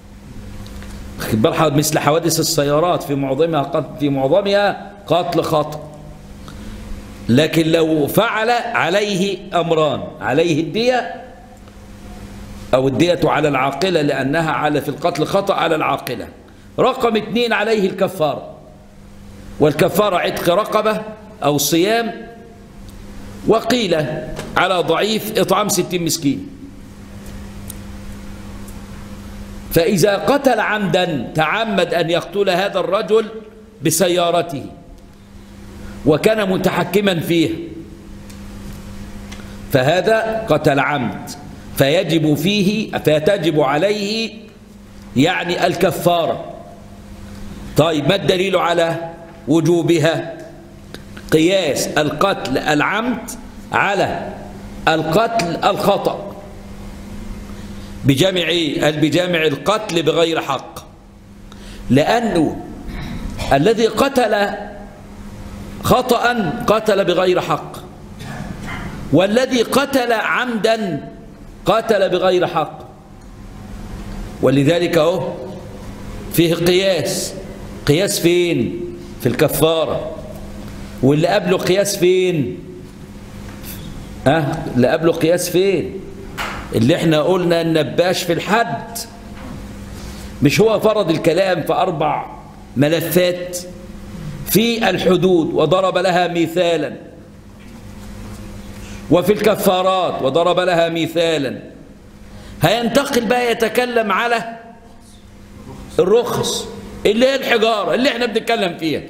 مثل حوادث السيارات في معظمها في معظمها قتل خطأ لكن لو فعل عليه أمران عليه الدية أو الدية على العاقلة لأنها على في القتل خطأ على العاقلة رقم اثنين عليه الكفارة والكفارة عتق رقبة أو صيام وقيل على ضعيف إطعام ستين مسكين فإذا قتل عمدا تعمد أن يقتل هذا الرجل بسيارته وكان متحكما فيها فهذا قتل عمد فيجب فيه فتجب عليه يعني الكفارة طيب ما الدليل على وجوبها قياس القتل العمد على القتل الخطأ بجمع ايه قال بجمع القتل بغير حق لأنه الذي قتل خطأ قتل بغير حق والذي قتل عمدا قتل بغير حق ولذلك اهو فيه قياس قياس فين في الكفارة واللي قبله قياس فين ها أه؟ اللي قبله قياس فين اللي احنا قلنا النباش في الحد مش هو فرض الكلام في أربع ملفات في الحدود وضرب لها مثالا وفي الكفارات وضرب لها مثالا هينتقل بقى يتكلم على الرخص اللي هي الحجارة اللي احنا بنتكلم فيها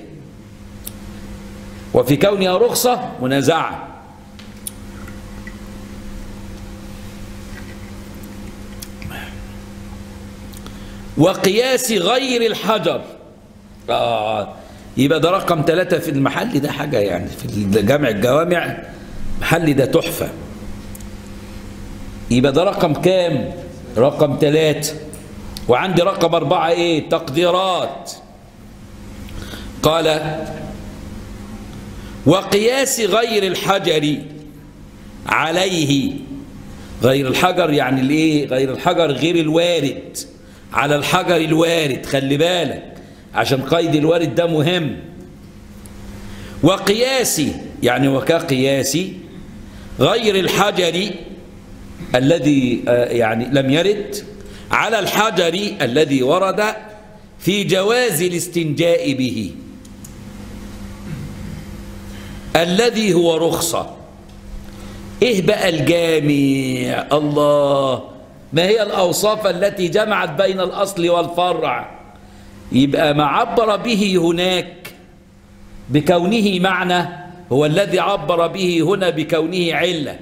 وفي كونها رخصة منازعة وقياس غير الحجر آه يبقى ده رقم ثلاثة في المحل ده حاجة يعني في جامع الجوامع محل ده تحفة يبقى ده رقم كام رقم ثلاثة وعندي رقم أربعة إيه تقديرات قال وقياس غير الحجر عليه غير الحجر يعني الايه غير الحجر غير الوارد على الحجر الوارد خلي بالك عشان قيد الوارد ده مهم وقياسي يعني وكقياسي غير الحجر الذي يعني لم يرد على الحجر الذي ورد في جواز الاستنجاء به الذي هو رخصة ايه بقى الجامع الله ما هي الأوصاف التي جمعت بين الأصل والفرع يبقى ما عبر به هناك بكونه معنى هو الذي عبر به هنا بكونه علة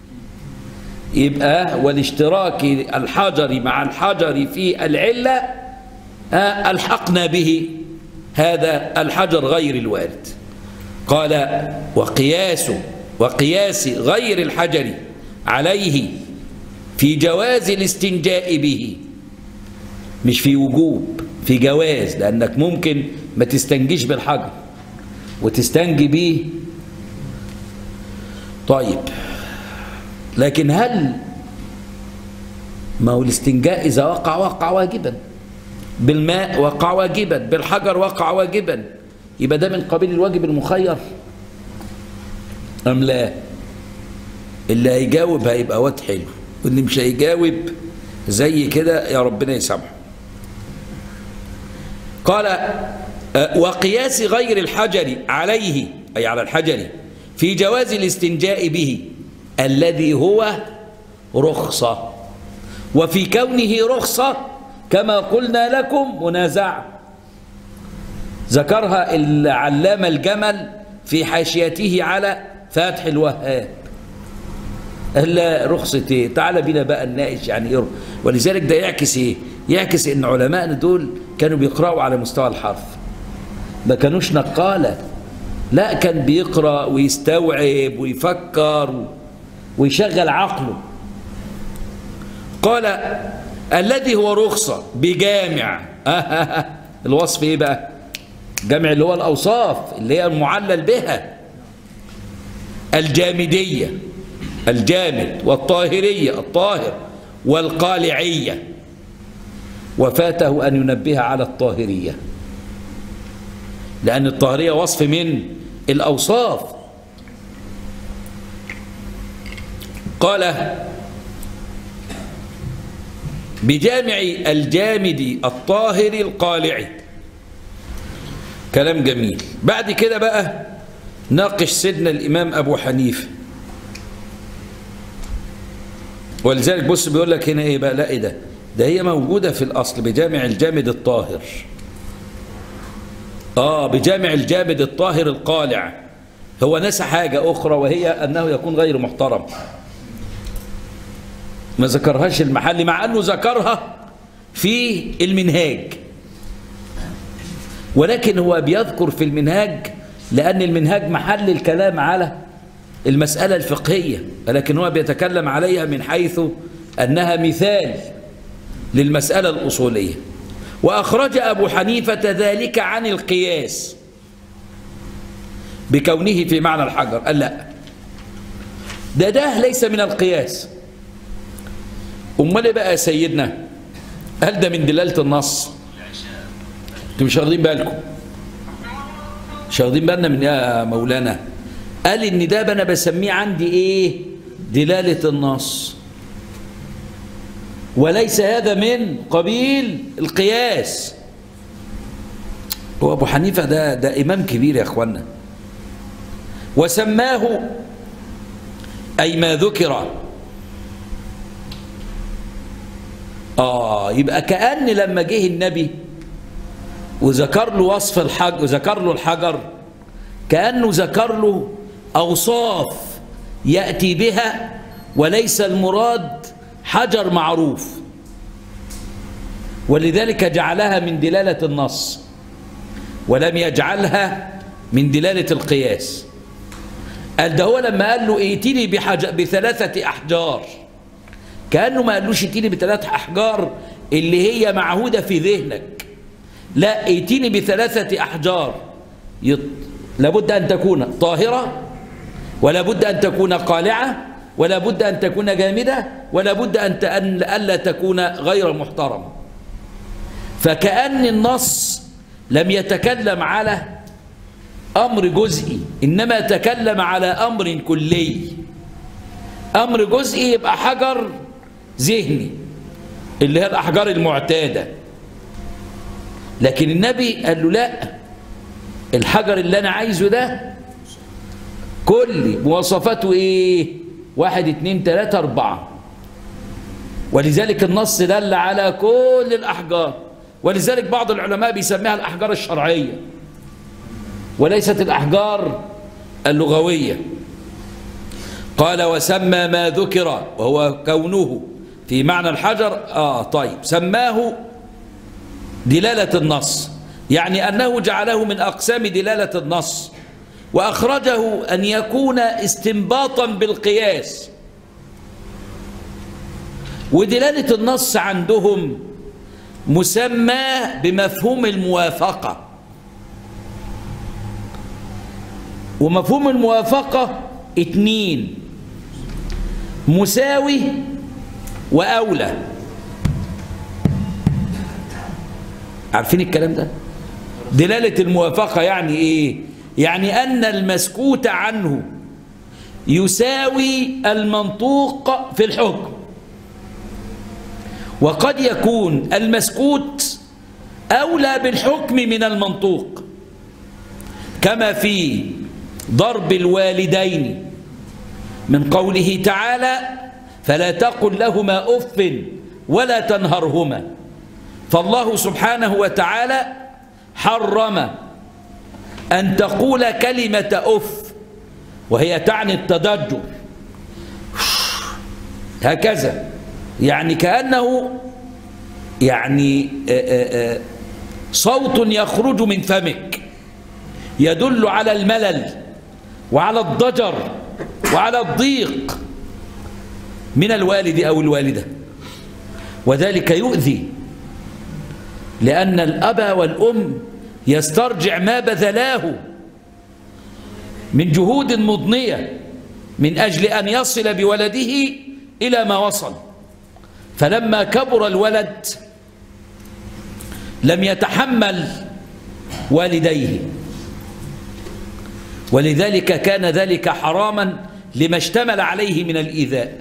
يبقى والاشتراك الحجر مع الحجر في العلة ألحقنا به هذا الحجر غير الوارد قال وقياس وقياس غير الحجر عليه في جواز الاستنجاء به مش في وجوب في جواز لأنك ممكن ما تستنجيش بالحجر وتستنجي به طيب لكن هل ما هو الاستنجاء إذا وقع وقع واجبا بالماء وقع واجبا بالحجر وقع واجبا يبقى ده من قبيل الواجب المخير أم لا اللي هيجاوب هيبقى واد حلو واللي مش هيجاوب زي كده يا ربنا يسامحه قال وقياس غير الحجر عليه أي على الحجر في جواز الاستنجاء به الذي هو رخصة وفي كونه رخصة كما قلنا لكم منازعة ذكرها العلامة الجمل في حاشيته على فاتح الوهاب قال رخصة ايه تعال بينا بقى نناقش يعني ايه ولذلك ده يعكس ايه يعكس ان علماءنا دول كانوا بيقرأوا على مستوى الحرف ما كانوش نقالة لا كان بيقرأ ويستوعب ويفكر ويشغل عقله قال الذي هو رخصة بجامع الوصف ايه بقى جامع اللي هو الأوصاف اللي هي المعلل بها الجامدية الجامد والطاهرية الطاهر والقالعية وفاته أن ينبه على الطاهرية لأن الطاهرية وصف من الأوصاف قال بجامع الجامد الطاهر القالع كلام جميل بعد كده بقى ناقش سيدنا الإمام أبو حنيفة ولذلك بص بيقول لك هنا إيه بقى لا إيه ده ده هي موجودة في الأصل بجامع الجامد الطاهر آه بجامع الجامد الطاهر القالع هو نسى حاجة أخرى وهي أنه يكون غير محترم ما ذكرهاش المحل مع أنه ذكرها في المنهاج ولكن هو بيذكر في المنهاج لأن المنهاج محل الكلام على المسألة الفقهية ولكن هو بيتكلم عليها من حيث أنها مثال للمسألة الأصولية وأخرج أبو حنيفة ذلك عن القياس بكونه في معنى الحجر قال لا ده ده ليس من القياس امال ايه بقى يا سيدنا هل ده من دلاله النص انتوا مش واخدين بالكم مش واخدين بالنا من يا مولانا قال ان ده انا بسميه عندي ايه دلاله النص وليس هذا من قبيل القياس هو ابو حنيفه ده ده امام كبير يا اخوانا وسماه أي ما ذكر آه يبقى كأن لما جه النبي وذكر له وصف الحجر وذكر له الحجر كأنه ذكر له أوصاف يأتي بها وليس المراد حجر معروف ولذلك جعلها من دلالة النص ولم يجعلها من دلالة القياس قال ده هو لما قال له ائتني بحاجة بثلاثة أحجار كأنه ما قالوش ائتني بثلاثة أحجار اللي هي معهودة في ذهنك لا ائتني بثلاثة أحجار يط... لابد أن تكون طاهرة ولا بد أن تكون قالعة ولا بد أن تكون جامدة ولا بد أن, ت... أن ألا تكون غير محترمة فكأن النص لم يتكلم على أمر جزئي إنما تكلم على أمر كلي أمر جزئي يبقى حجر ذهني اللي هي الأحجار المعتادة لكن النبي قال له لا الحجر اللي أنا عايزه ده كل مواصفاته إيه واحد اتنين تلاتة أربعة ولذلك النص دل على كل الأحجار ولذلك بعض العلماء بيسميها الأحجار الشرعية وليست الأحجار اللغوية قال وسمى ما ذكر وهو كونه في معنى الحجر آه طيب سماه دلالة النص يعني أنه جعله من أقسام دلالة النص وأخرجه أن يكون استنباطا بالقياس ودلالة النص عندهم مسمى بمفهوم الموافقة ومفهوم الموافقة اتنين مساوي وأولى عارفين الكلام ده دلالة الموافقة يعني ايه يعني أن المسكوت عنه يساوي المنطوق في الحكم وقد يكون المسكوت أولى بالحكم من المنطوق كما في ضرب الوالدين من قوله تعالى فلا تقل لهما أف ولا تنهرهما فالله سبحانه وتعالى حرم أن تقول كلمة أف وهي تعني التضجر هكذا يعني كأنه يعني صوت يخرج من فمك يدل على الملل وعلى الضجر وعلى الضيق من الوالد أو الوالدة وذلك يؤذي لأن الأب والأم يسترجع ما بذلاه من جهود مضنية من أجل أن يصل بولده إلى ما وصل فلما كبر الولد لم يتحمل والديه ولذلك كان ذلك حراما لما اشتمل عليه من الإيذاء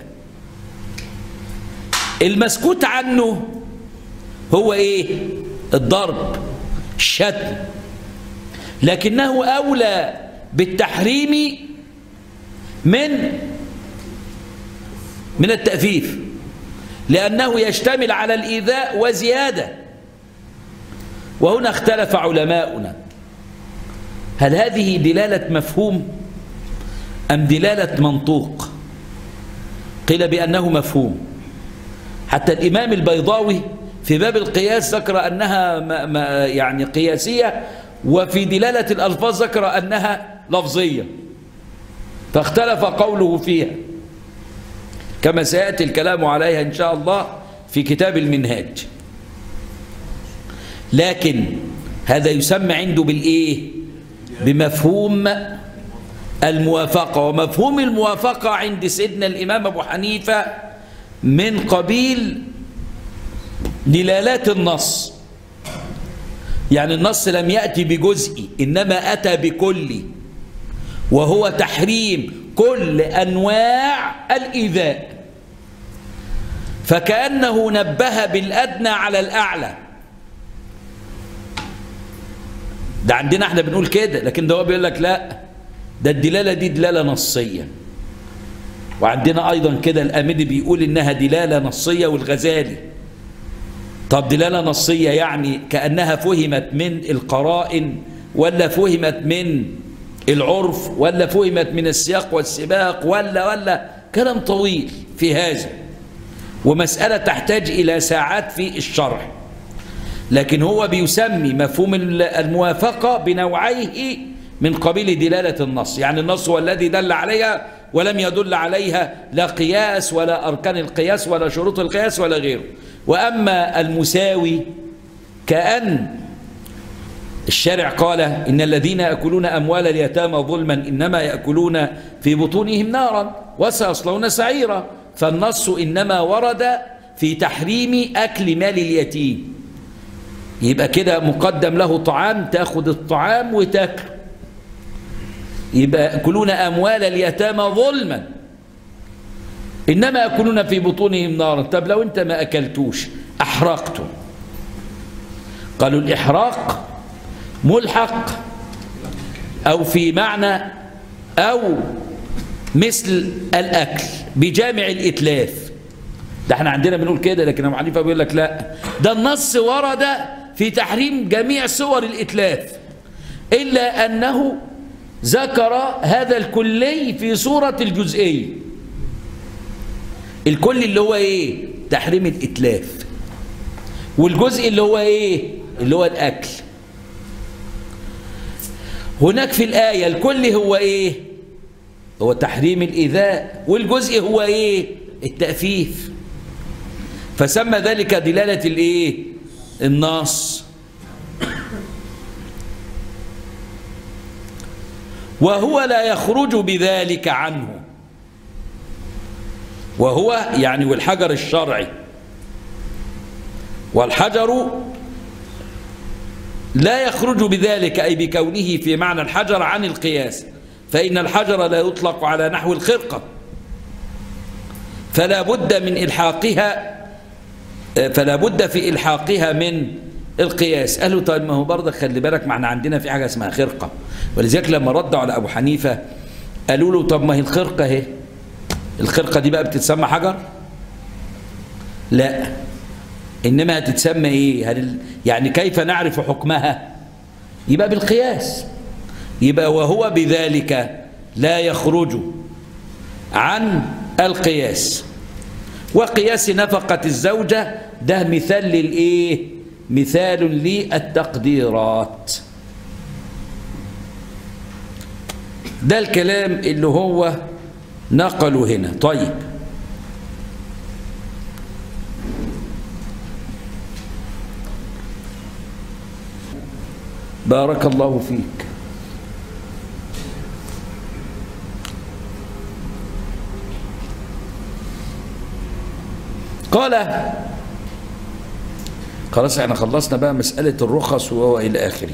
المسكوت عنه هو ايه الضرب الشتم لكنه أولى بالتحريم من من التأفيف لأنه يشتمل على الإيذاء وزيادة وهنا اختلف علماؤنا هل هذه دلالة مفهوم أم دلالة منطوق قيل بأنه مفهوم حتى الإمام البيضاوي في باب القياس ذكر أنها ما ما يعني قياسية وفي دلالة الألفاظ ذكر أنها لفظية فاختلف قوله فيها كما سيأتي الكلام عليها إن شاء الله في كتاب المنهاج لكن هذا يسمى عنده بالإيه بمفهوم الموافقة ومفهوم الموافقة عند سيدنا الإمام أبو حنيفة من قبيل دلالات النص يعني النص لم يأتي بجزء إنما أتى بكل وهو تحريم كل أنواع الإيذاء فكأنه نبه بالأدنى على الأعلى ده عندنا احنا بنقول كده لكن ده هو بيقول لك لا ده الدلالة دي دلالة نصية وعندنا أيضا كده الأمدي بيقول إنها دلالة نصية والغزالي طب دلالة نصية يعني كأنها فهمت من القرائن ولا فهمت من العرف ولا فهمت من السياق والسباق ولا ولا كلام طويل في هذا ومسألة تحتاج إلى ساعات في الشرح لكن هو بيسمي مفهوم الموافقة بنوعيه من قبيل دلالة النص يعني النص هو الذي دل عليها ولم يدل عليها لا قياس ولا أركان القياس ولا شروط القياس ولا غيره وأما المساوي كأن الشارع قال إن الذين يأكلون أموال اليتامى ظلما إنما يأكلون في بطونهم نارا وسيصلون سعيرا فالنص إنما ورد في تحريم أكل مال اليتيم يبقى كده مقدم له طعام تاخد الطعام وتاكل يبقى يأكلون أموال اليتامى ظلما إنما يأكلون في بطونهم نارا طب لو أنت ما أكلتوش أحرقته قالوا الإحراق ملحق أو في معنى أو مثل الأكل بجامع الإتلاف ده احنا عندنا بنقول كده لكن أبو حنيفة بيقول لك لا ده النص ورد في تحريم جميع صور الإتلاف إلا أنه ذكر هذا الكلي في صورة الجزئية الكل اللي هو ايه تحريم الإتلاف والجزء اللي هو ايه اللي هو الأكل هناك في الآية الكل هو ايه هو تحريم الإيذاء والجزء هو ايه التأفيف فسمى ذلك دلالة الايه النص وهو لا يخرج بذلك عنه وهو يعني والحجر الشرعي والحجر لا يخرج بذلك أي بكونه في معنى الحجر عن القياس فإن الحجر لا يطلق على نحو الخرقة فلا بد من إلحاقها فلا بد في إلحاقها من القياس قالوا طيب ما هو برضك خلي بالك معنا عندنا في حاجة اسمها خرقة ولذلك لما ردوا على أبو حنيفة قالوا له طب ما هي الخرقة اهي الخرقة دي بقى بتتسمى حجر لا إنما هتتسمى إيه هل يعني كيف نعرف حكمها يبقى بالقياس يبقى وهو بذلك لا يخرج عن القياس وقياس نفقة الزوجة ده مثال للإيه مثال للتقديرات ده الكلام اللي هو نقله هنا طيب بارك الله فيك قال خلاص احنا خلصنا بقى مسألة الرخص وهو إلى آخره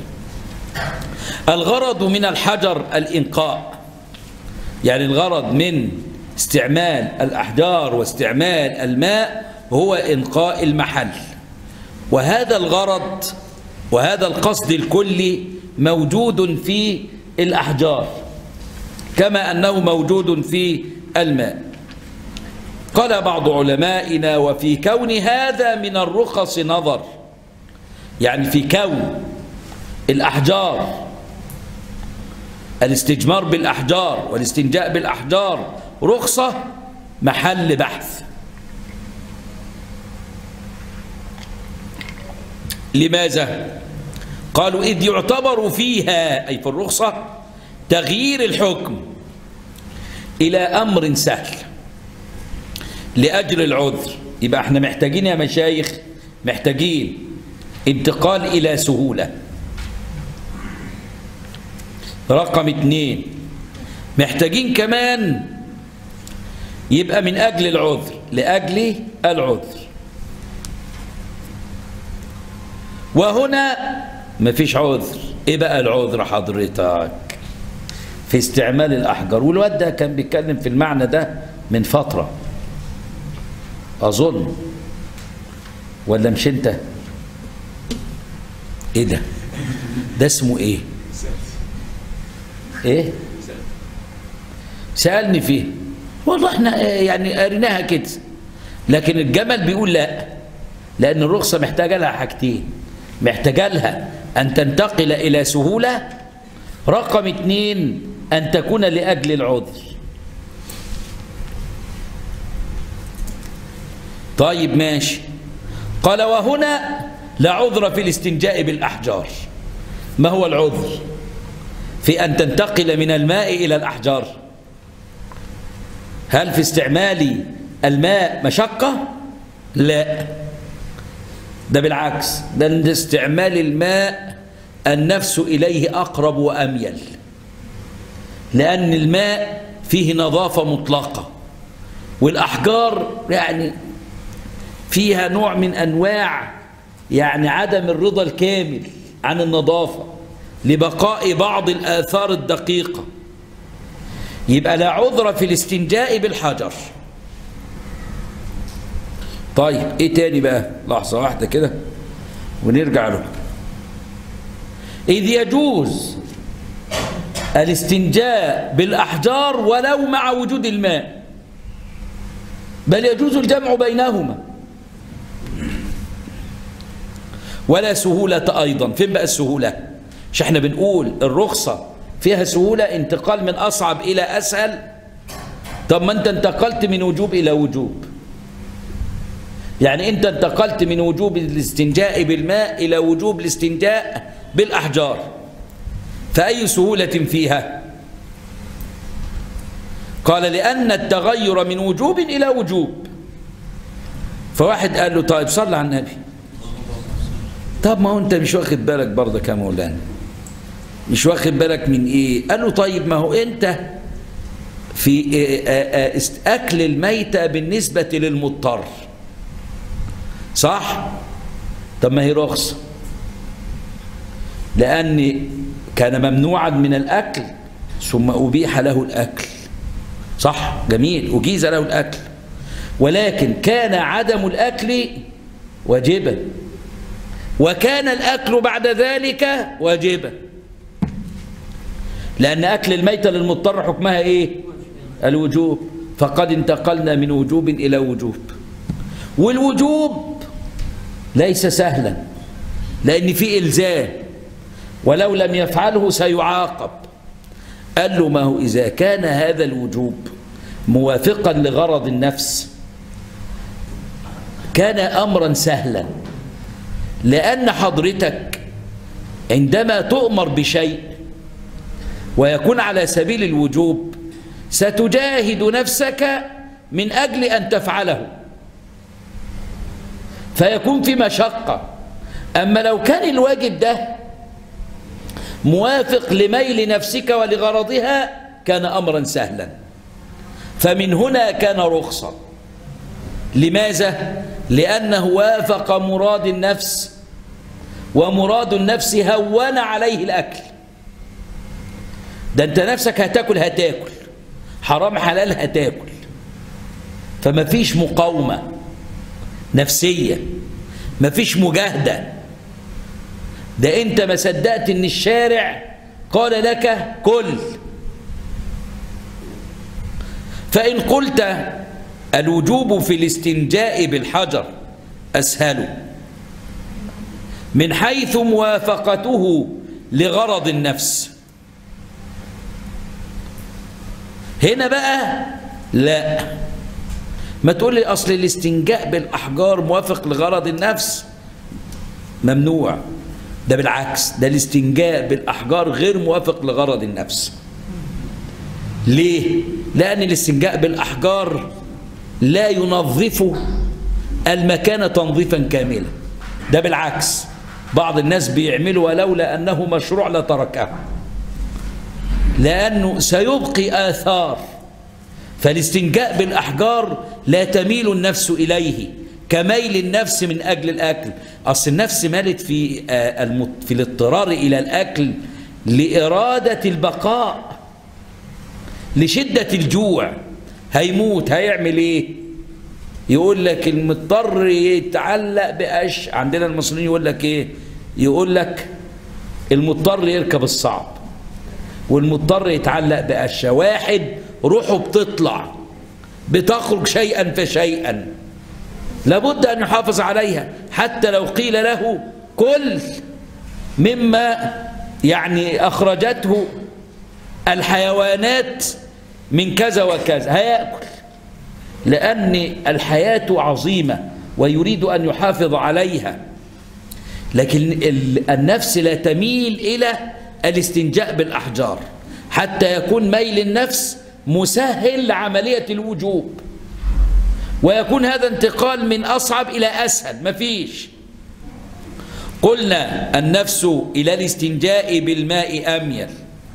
الغرض من الحجر الإنقاء يعني الغرض من استعمال الأحجار واستعمال الماء هو إنقاء المحل وهذا الغرض وهذا القصد الكلي موجود في الأحجار كما أنه موجود في الماء قال بعض علمائنا وفي كون هذا من الرخص نظر يعني في كون الأحجار الاستجمار بالأحجار والاستنجاء بالأحجار رخصة محل بحث لماذا؟ قالوا إذ يعتبر فيها أي في الرخصة تغيير الحكم إلى أمر سهل لأجل العذر يبقى احنا محتاجين يا مشايخ محتاجين انتقال إلى سهولة رقم اتنين محتاجين كمان يبقى من أجل العذر لأجل العذر وهنا مفيش عذر ايه بقى العذر حضرتك في استعمال الأحجار والواد ده كان بيتكلم في المعنى ده من فترة أظن ولا مش انت ايه ده ده اسمه ايه ايه سألني فيه والله احنا يعني قريناها كده لكن الجمل بيقول لا لأن الرخصة محتاجة لها حاجتين محتاجة لها أن تنتقل إلى سهولة رقم اتنين أن تكون لأجل العذر طيب ماشي قال وهنا لا عذر في الاستنجاء بالأحجار ما هو العذر في أن تنتقل من الماء إلى الأحجار هل في استعمال الماء مشقة لا ده بالعكس ده استعمال الماء النفس إليه أقرب وأميل لأن الماء فيه نظافة مطلقة والأحجار يعني فيها نوع من أنواع يعني عدم الرضا الكامل عن النظافة لبقاء بعض الآثار الدقيقة يبقى لا عذر في الاستنجاء بالحجر طيب ايه تاني بقى لحظة واحدة كده ونرجع له إذ يجوز الاستنجاء بالأحجار ولو مع وجود الماء بل يجوز الجمع بينهما ولا سهولة أيضا فين بقى السهولة مش احنا بنقول الرخصة فيها سهولة انتقال من أصعب إلى أسهل طب ما أنت انتقلت من وجوب إلى وجوب يعني أنت انتقلت من وجوب الاستنجاء بالماء إلى وجوب الاستنجاء بالأحجار فأي سهولة فيها قال لأن التغير من وجوب إلى وجوب فواحد قال له طيب صلى على النبي طب ما هو انت مش واخد بالك برضك يا مولانا مش واخد بالك من ايه قال له طيب ما هو انت في اكل الميتة بالنسبة للمضطر صح طب ما هي رخصة لأن كان ممنوعا من الأكل ثم أبيح له الأكل صح جميل أجيز له الأكل ولكن كان عدم الأكل واجبا وكان الأكل بعد ذلك واجبا لأن أكل الميتة للمضطر حكمها إيه الوجوب فقد انتقلنا من وجوب إلى وجوب والوجوب ليس سهلا لأن في إلزام ولو لم يفعله سيعاقب قال له ما هو إذا كان هذا الوجوب موافقا لغرض النفس كان أمرا سهلا لأن حضرتك عندما تؤمر بشيء ويكون على سبيل الوجوب ستجاهد نفسك من أجل أن تفعله فيكون في مشقة أما لو كان الواجب ده موافق لميل نفسك ولغرضها كان أمرا سهلا فمن هنا كان رخصة لماذا؟ لأنه وافق مراد النفس ومراد النفس هون عليه الأكل ده أنت نفسك هتاكل هتاكل حرام حلال هتاكل فما فيش مقاومة نفسية ما فيش مجاهدة ده أنت ما صدقت إن الشارع قال لك كل فإن قلت الوجوب في الاستنجاء بالحجر أسهل من حيث موافقته لغرض النفس هنا بقى لا ما تقول لي أصل الاستنجاء بالأحجار موافق لغرض النفس ممنوع ده بالعكس ده الاستنجاء بالأحجار غير موافق لغرض النفس ليه؟ لأن الاستنجاء بالأحجار لا ينظف المكان تنظيفا كاملا ده بالعكس بعض الناس بيعملوا ولولا أنه مشروع لتركه لأنه سيبقي آثار فالاستنجاء بالأحجار لا تميل النفس إليه كميل النفس من أجل الأكل أصل النفس مالت في في الاضطرار إلى الأكل لإرادة البقاء لشدة الجوع هيموت هيعمل إيه يقول لك المضطر يتعلق بقش عندنا المصريين يقول لك إيه يقول لك المضطر يركب الصعب والمضطر يتعلق بقشة واحد روحه بتطلع بتخرج شيئا فشيئا لابد أن يحافظ عليها حتى لو قيل له كل مما يعني أخرجته الحيوانات من كذا وكذا هيأكل لأن الحياة عظيمة ويريد أن يحافظ عليها لكن النفس لا تميل إلى الاستنجاء بالأحجار حتى يكون ميل النفس مسهل لعملية الوجوب ويكون هذا انتقال من أصعب إلى أسهل مفيش قلنا النفس إلى الاستنجاء بالماء أميل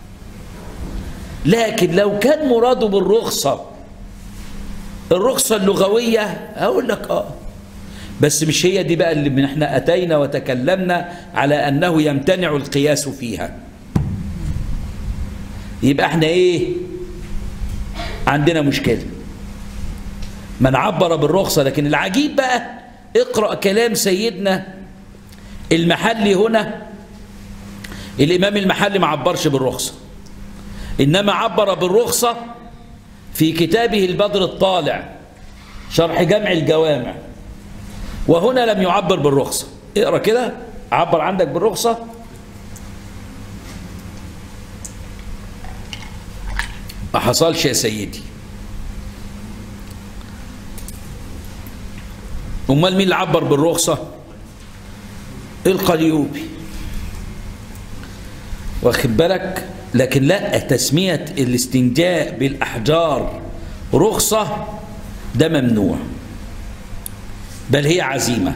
لكن لو كان مراده بالرخصة الرخصة اللغوية أقول لك آه بس مش هي دي بقى اللي من احنا أتينا وتكلمنا على أنه يمتنع القياس فيها يبقى احنا ايه عندنا مشكلة من عبر بالرخصة لكن العجيب بقى اقرأ كلام سيدنا المحلي هنا الإمام المحلي ما عبرش بالرخصة إنما عبر بالرخصة في كتابه البدر الطالع شرح جمع الجوامع وهنا لم يعبر بالرخصة اقرأ كده عبر عندك بالرخصة ما حصلش يا سيدي امال مين اللي عبر بالرخصه القليوبي واخد بالك لكن لا تسميه الاستنجاء بالاحجار رخصه ده ممنوع بل هي عزيمه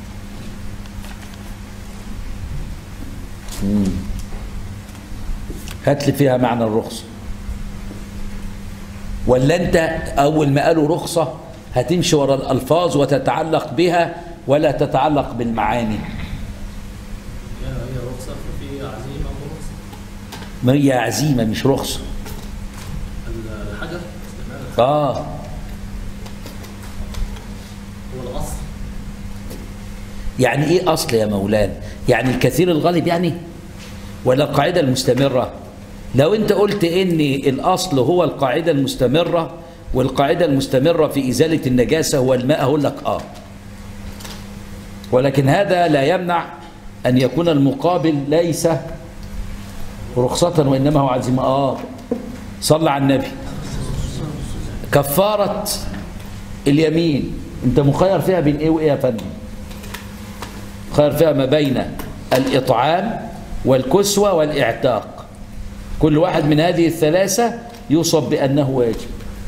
هات لي فيها معنى الرخصه ولا انت اول ما قالوا رخصه هتمشي ورا الالفاظ وتتعلق بها ولا تتعلق بالمعاني هي رخصة ففي عزيمة ورخصة ما هي عزيمه مش رخصه الحجر اه هو الأصل يعني ايه اصل يا مولانا يعني الكثير الغالب يعني ولا القاعده المستمره لو انت قلت ان الاصل هو القاعده المستمره والقاعده المستمره في ازاله النجاسه هو الماء اقول لك اه ولكن هذا لا يمنع ان يكون المقابل ليس رخصه وانما هو عزيمه اه صلى على النبي كفاره اليمين انت مخير فيها بين ايه وايه يا فندم خير فيها ما بين الإطعام والكسوة والإعتاق كل واحد من هذه الثلاثة يوصف بأنه واجب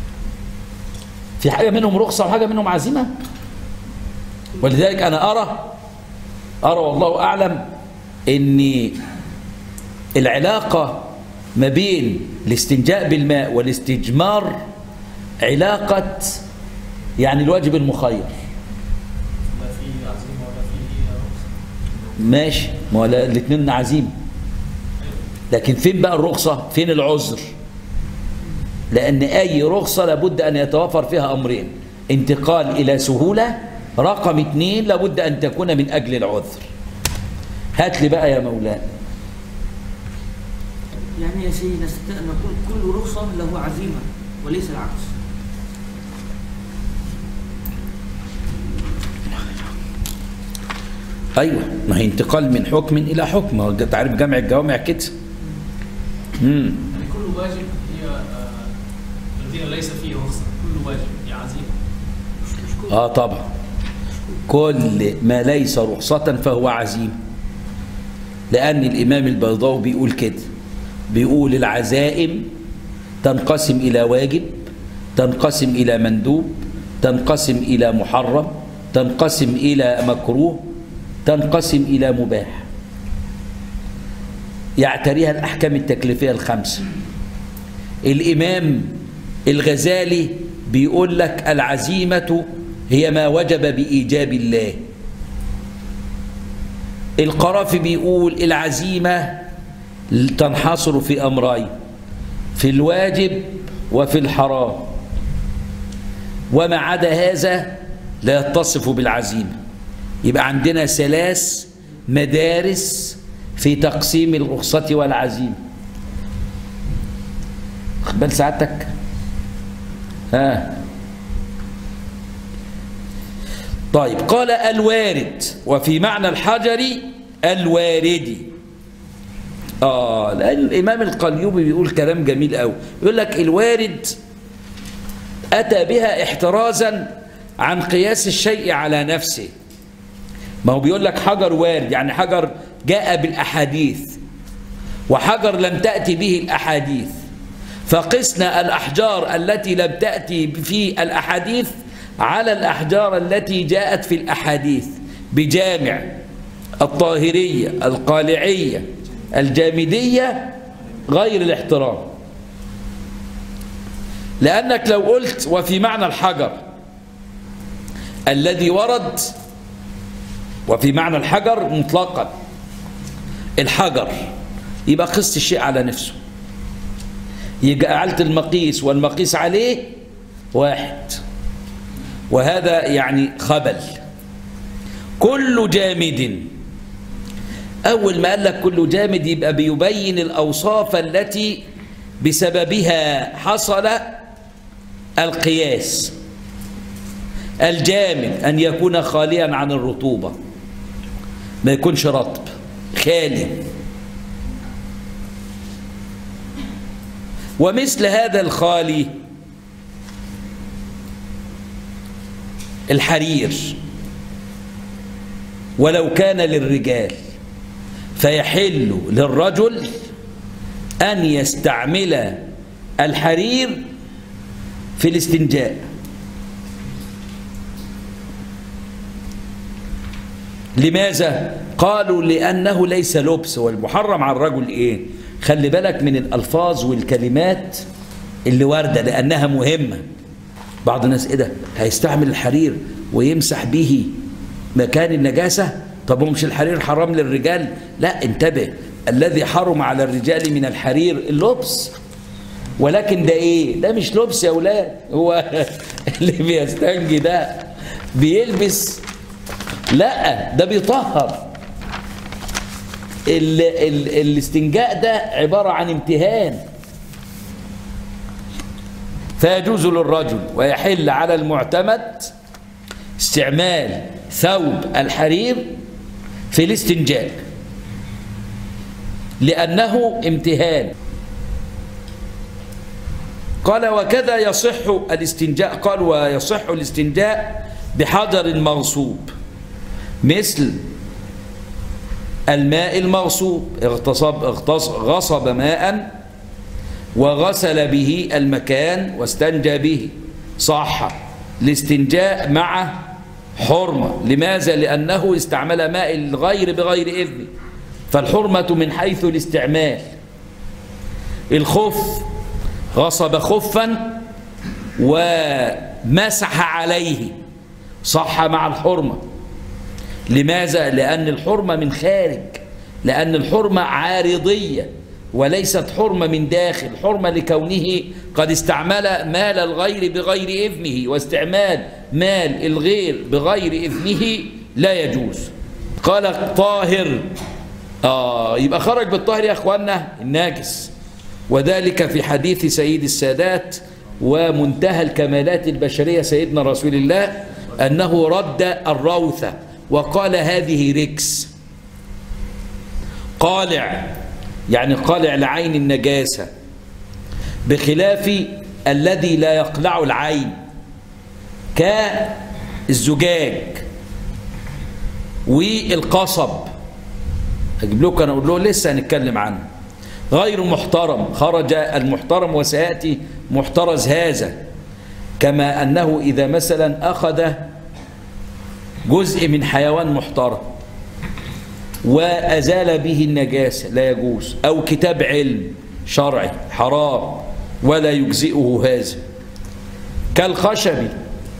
في حاجة منهم رخصة وحاجة منهم عزيمة ولذلك أنا أرى أرى والله أعلم أن العلاقة ما بين الاستنجاء بالماء والاستجمار علاقة يعني الواجب المخير لا في عزيمة ولا في رخصة ماشي ما هو الاثنين عزيمه لكن فين بقى الرخصه فين العذر لان اي رخصه لابد ان يتوفر فيها امرين انتقال الى سهوله رقم اثنين لابد ان تكون من اجل العذر هات لي بقى يا مولانا يعني يا سيدي نستطيع أن نقول كل رخصة له عزيمة وليس العكس ايوه ما هي انتقال من حكم الى حكم هو انت عارف جمع الجوامع كده امم يعني كل واجب هي آه، الذين ليس فيه رخصة كل واجب هي عزيمة اه طبعا كل ما ليس رخصة فهو عزيمة لأن الإمام البيضاوي بيقول كده بيقول العزائم تنقسم إلى واجب تنقسم إلى مندوب تنقسم إلى محرم تنقسم إلى مكروه تنقسم إلى مباح يعتريها الأحكام التكليفية الخمسة الإمام الغزالي بيقول لك العزيمة هي ما وجب بإيجاب الله القرافي بيقول العزيمة تنحصر في أمرين في الواجب وفي الحرام وما عدا هذا لا يتصف بالعزيمة يبقى عندنا ثلاث مدارس في تقسيم الرخصة والعزيمة خد بال سعادتك ها طيب قال الوارد وفي معنى الحجر الواردي اه لان الامام القليوبي بيقول كلام جميل قوي يقول لك الوارد اتى بها احترازا عن قياس الشيء على نفسه ما هو بيقول لك حجر وارد يعني حجر جاء بالاحاديث وحجر لم تاتي به الاحاديث فقسنا الاحجار التي لم تاتي في الاحاديث على الأحجار التي جاءت في الأحاديث بجامع الطاهرية القالعية الجامدية غير الاحترام لأنك لو قلت وفي معنى الحجر الذي ورد وفي معنى الحجر مطلقا الحجر يبقى قست الشيء على نفسه جعلت المقيس والمقيس عليه واحد وهذا يعني خبل كل جامد أول ما قال لك كل جامد يبقى بيبين الأوصاف التي بسببها حصل القياس الجامد أن يكون خاليا عن الرطوبة ما يكونش رطب خالي ومثل هذا الخالي الحرير ولو كان للرجال فيحل للرجل أن يستعمل الحرير في الاستنجاء لماذا؟ قالوا لأنه ليس لبس والمحرم على الرجل إيه؟ خلي بالك من الألفاظ والكلمات اللي واردة لأنها مهمة بعض الناس إيه ده؟ هيستعمل الحرير ويمسح به مكان النجاسة طب هو مش الحرير حرام للرجال لا انتبه الذي حرم على الرجال من الحرير اللبس ولكن ده ايه ده مش لبس يا اولاد هو اللي بيستنجي ده بيلبس لا ده بيطهر ال ال الاستنجاء ده عبارة عن امتهان فيجوز للرجل ويحل على المعتمد استعمال ثوب الحرير في الاستنجاء لأنه امتهان قال وكذا يصح الاستنجاء قال ويصح الاستنجاء بحجر مغصوب مثل الماء المغصوب اغتصب اغتص غصب ماء وغسل به المكان واستنجى به صح الاستنجاء مع حرمة لماذا؟ لأنه استعمل ماء الغير بغير إذن فالحرمة من حيث الاستعمال الخف غصب خفا ومسح عليه صح مع الحرمة لماذا؟ لأن الحرمة من خارج لأن الحرمة عارضية وليست حرمة من داخل حرمة لكونه قد استعمل مال الغير بغير إذنه واستعمال مال الغير بغير إذنه لا يجوز قال طاهر آه يبقى خرج بالطاهر يا أخوانا الناجس وذلك في حديث سيد السادات ومنتهى الكمالات البشرية سيدنا رسول الله أنه رد الروثة وقال هذه ركس قالع يعني قالع لعين النجاسة بخلاف الذي لا يقلع العين كالزجاج والقصب اجيب لكم انا اقول له لسه هنتكلم عنه غير محترم خرج المحترم وسياتي محترز هذا كما انه اذا مثلا اخذ جزء من حيوان محترم وازال به النجاسه لا يجوز او كتاب علم شرعي حرام ولا يجزئه هذا كالخشب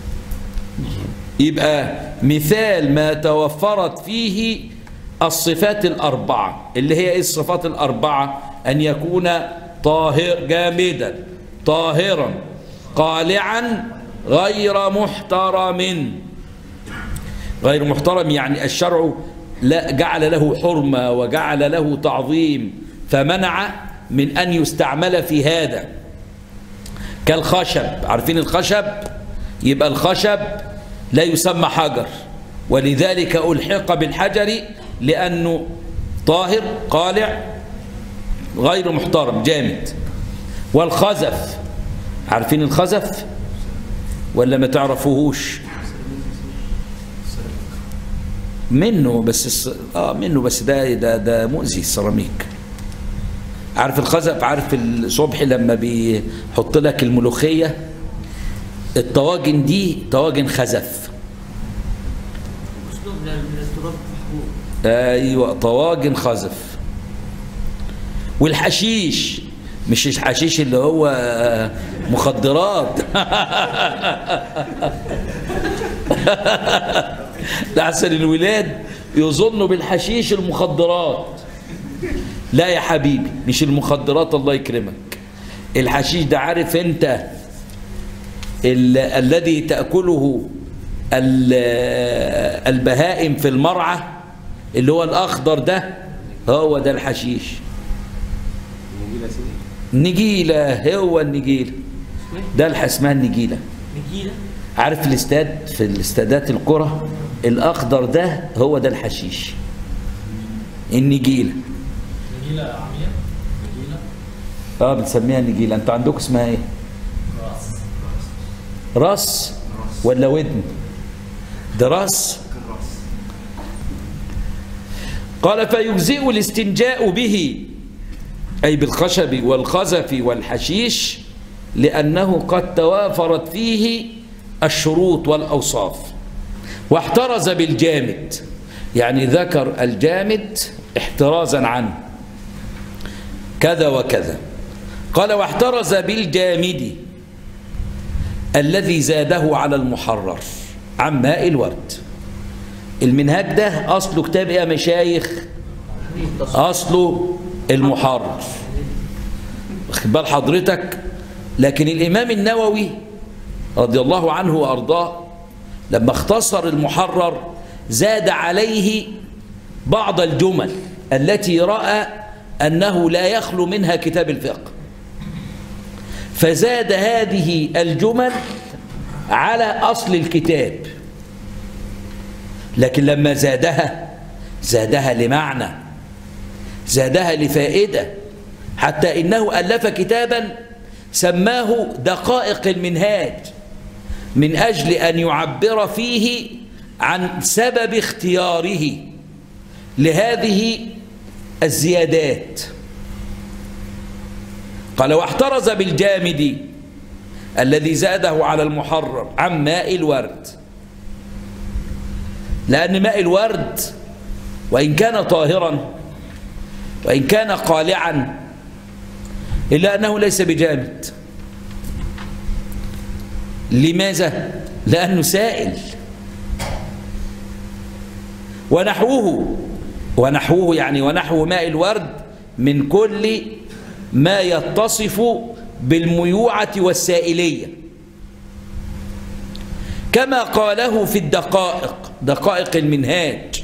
يبقى مثال ما توفرت فيه الصفات الأربعة اللي هي إيه الصفات الأربعة أن يكون طاهر جامدا طاهرا قالعا غير محترم غير محترم يعني الشرع لا جعل له حرمة وجعل له تعظيم فمنع من أن يستعمل في هذا كالخشب عارفين الخشب يبقى الخشب لا يسمى حجر ولذلك ألحق بالحجر لأنه طاهر قالع غير محترم جامد والخزف عارفين الخزف ولا ما تعرفوهوش منه بس الس... اه منه بس ده ده ده مؤذي السيراميك عارف الخزف عارف الصبح لما بيحط لك الملوخيه الطواجن دي طواجن خزف اسلوب من التراب محبوب ايوه طواجن خزف والحشيش مش الحشيش اللي هو مخدرات ده احسن الولاد يظنوا بالحشيش المخدرات لا يا حبيبي مش المخدرات الله يكرمك الحشيش ده عارف انت ال- الذي تأكله ال- البهائم في المرعى اللي هو الأخضر ده هو ده الحشيش نجيلة هو النجيلة ده الح- اسمها النجيلة نجيله عارف الاستاد في الاستادات الكرة الأخضر ده هو ده الحشيش النجيلة نجيلة عمياء نجيلة اه بنسميها النجيلة انتوا عندكم اسمها ايه راس راس ولا ودن ده راس قال فيجزئ الاستنجاء به أي بالخشب والخزف والحشيش لأنه قد توافرت فيه الشروط والأوصاف واحترز بالجامد يعني ذكر الجامد احترازا عنه كذا وكذا قال واحترز بالجامد الذي زاده على المحرر عن ماء الورد المنهاج ده أصله كتاب إيه يا مشايخ أصله المحرر واخد بال حضرتك لكن الإمام النووي رضي الله عنه وأرضاه لما اختصر المحرر زاد عليه بعض الجمل التي رأى أنه لا يخلو منها كتاب الفقه فزاد هذه الجمل على أصل الكتاب لكن لما زادها زادها لمعنى زادها لفائدة حتى إنه ألف كتابا سماه دقائق المنهاج من أجل أن يعبر فيه عن سبب اختياره لهذه الزيادات قال واحترز بالجامد الذي زاده على المحرر عن ماء الورد لأن ماء الورد وإن كان طاهرا وإن كان قالعا إلا أنه ليس بجامد لماذا؟ لأنه سائل ونحوه ونحوه يعني ونحو ماء الورد من كل ما يتصف بالميوعة والسائلية كما قاله في الدقائق دقائق المنهاج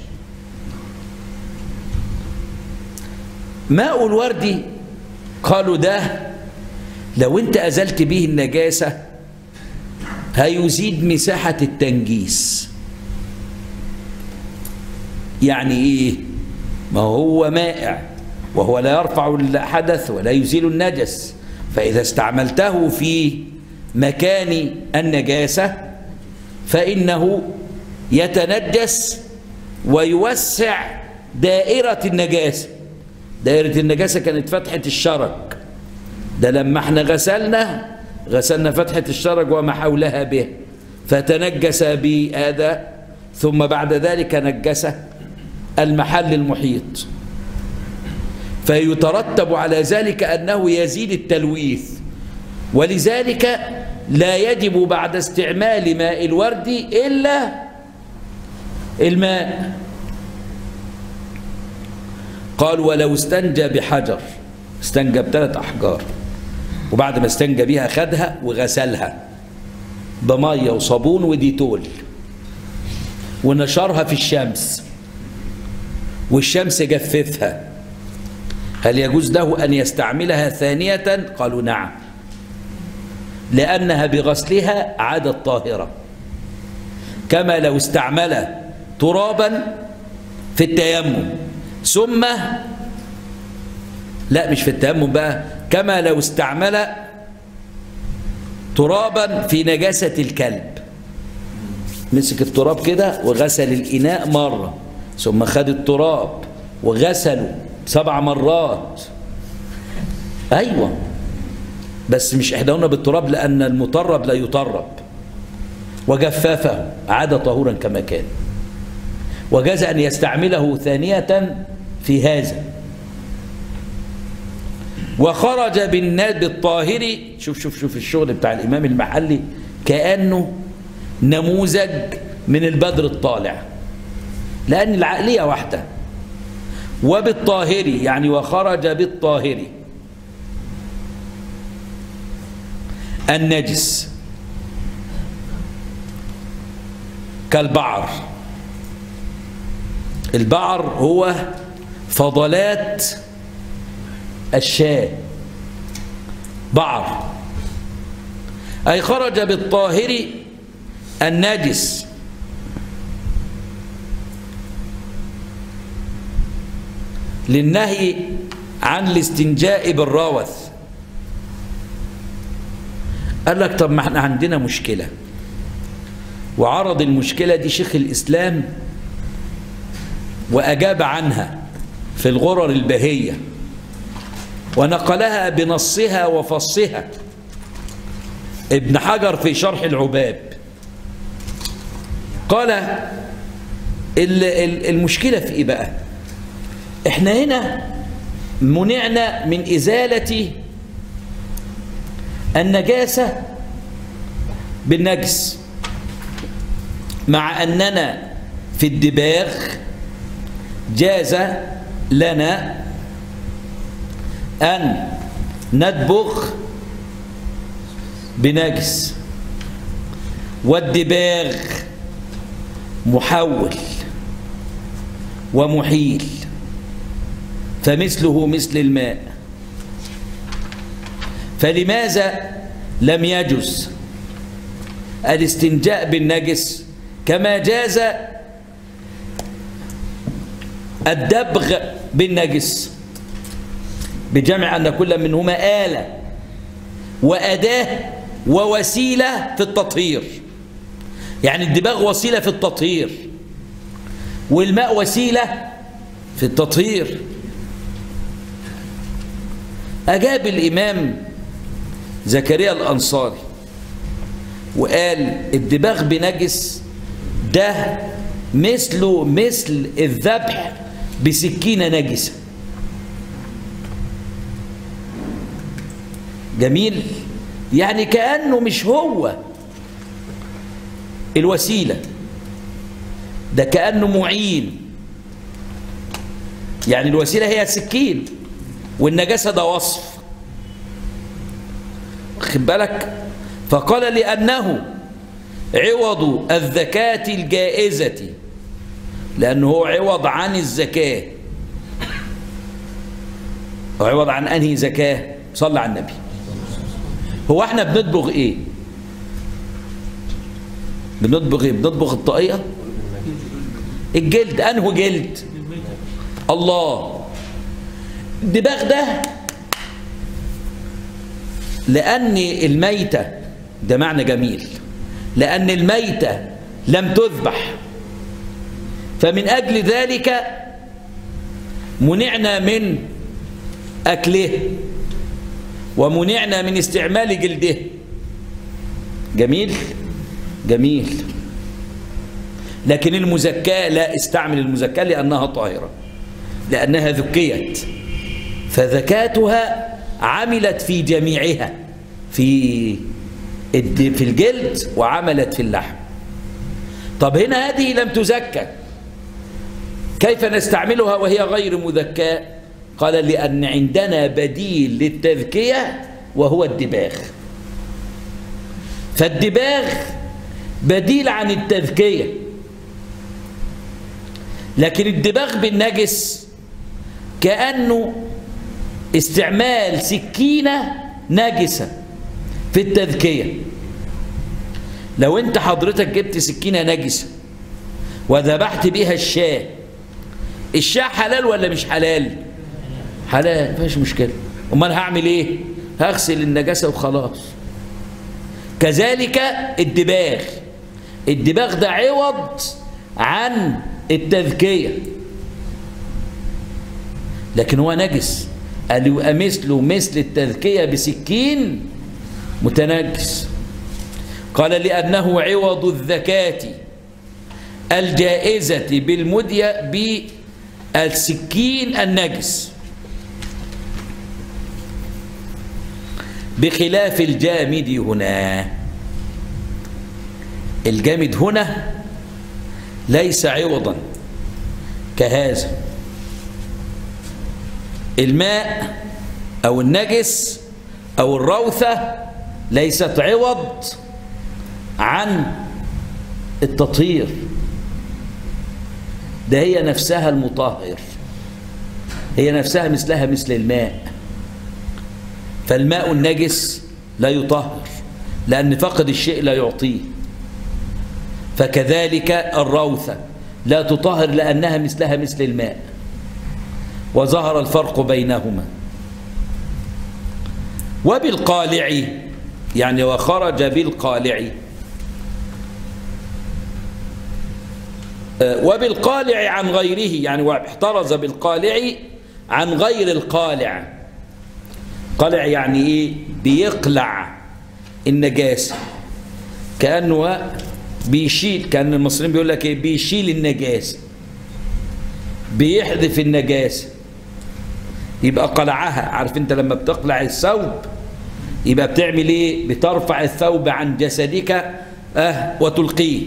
ماء الورد قالوا ده لو انت أزلت به النجاسة هيزيد مساحة التنجيس يعني ايه ما هو مائع وهو لا يرفع الحدث ولا يزيل النجس فإذا استعملته في مكان النجاسة فإنه يتنجس ويوسع دائرة النجاسة دائرة النجاسة كانت فتحة الشرج ده لما احنا غسلنا غسلنا فتحة الشرج وما حولها به فتنجس بهذا ثم بعد ذلك نجس المحل المحيط فيترتب على ذلك أنه يزيد التلويث ولذلك لا يجب بعد استعمال ماء الورد إلا الماء قال ولو استنجى بحجر استنجى بثلاث أحجار وبعد ما استنجى بيها خدها وغسلها بمية وصابون وديتول ونشرها في الشمس والشمس جففها هل يجوز له أن يستعملها ثانية قالوا نعم لأنها بغسلها عادت طاهرة كما لو استعمل ترابا في التيمم ثم لا مش في التيمم بقى كما لو استعمل ترابا في نجاسة الكلب مسك التراب كده وغسل الإناء مرة ثم خد التراب وغسله سبع مرات أيوة بس مش إحداهن بالتراب لأن المطرب لا يطرب وجفافه عاد طهورا كما كان وجاز أن يستعمله ثانية في هذا وخرج بالناد بالطاهر شوف شوف شوف الشغل بتاع الإمام المحلي كأنه نموذج من البدر الطالع لأن العقلية واحدة وبالطاهر يعني وخرج بالطاهر النجس كالبعر البعر هو فضلات الشاة بعر أي خرج بالطاهر النجس للنهي عن الاستنجاء بالروث قال لك طب ما احنا عندنا مشكلة وعرض المشكلة دي شيخ الإسلام وأجاب عنها في الغرر البهية ونقلها بنصها وفصها ابن حجر في شرح العباب قال المشكلة في ايه بقى احنا هنا منعنا من إزالة النجاسة بالنجس مع أننا في الدباغ جاز لنا أن ندبغ بنجس والدباغ محول ومحيل فمثله مثل الماء فلماذا لم يجز الاستنجاء بالنجس كما جاز الدبغ بالنجس بجمع أن كل منهما آلة وأداة ووسيلة في التطهير يعني الدباغ وسيلة في التطهير والماء وسيلة في التطهير أجاب الإمام زكريا الأنصاري وقال الدباغ بنجس ده مثله مثل الذبح بسكينة نجسة جميل يعني كأنه مش هو الوسيلة ده كأنه معين يعني الوسيلة هي السكين والنجاسة ده وصف خد بالك فقال لأنه عوض الزكاة الجائزة لأنه هو عوض عن الزكاة عوض عن أنهي زكاة صلى على النبي هو احنا بنطبخ ايه بنطبخ ايه بنطبخ الطاقية الجلد انه جلد الميتة الله الدباغ ده لأن الميتة ده معنى جميل لأن الميتة لم تذبح فمن أجل ذلك منعنا من أكله ومنعنا من استعمال جلده جميل جميل لكن المزكاة لا استعمل المزكاة لأنها طاهرة لأنها ذكيت فذكاتها عملت في جميعها في الد- في الجلد وعملت في اللحم طب هنا هذه لم تزكى كيف نستعملها وهي غير مذكاة قال لأن عندنا بديل للتذكية وهو الدباغ فالدباغ بديل عن التذكية لكن الدباغ بالنجس كأنه استعمال سكينة نجسة في التذكية لو انت حضرتك جبت سكينة نجسة وذبحت بيها الشاة الشاة حلال ولا مش حلال حلال مفيش مشكلة امال هعمل ايه هغسل النجاسة وخلاص كذلك الدباغ الدباغ ده عوض عن التذكية لكن هو نجس قال يبقى مثله مثل التذكية بسكين متنجس قال لأنه عوض الذكاة الجائزة بالمدية بالسكين النجس بخلاف الجامد هنا الجامد هنا ليس عوضا كهذا الماء أو النجس أو الروثة ليست عوض عن التطهير ده هي نفسها المطهر هي نفسها مثلها مثل الماء فالماء النجس لا يطهر لأن فقد الشيء لا يعطيه فكذلك الروثة لا تطهر لأنها مثلها مثل الماء وظهر الفرق بينهما وبالقالع يعني وخرج بالقالع آه، وبالقالع عن غيره يعني واحترز بالقالع عن غير القالع قلع يعني ايه بيقلع النجاسة كأنه بيشيل كأن المصريين بيقول لك ايه بيشيل النجاسة بيحذف النجاسة يبقى قلعها عارف انت لما بتقلع الثوب يبقى بتعمل ايه بترفع الثوب عن جسدك اه وتلقيه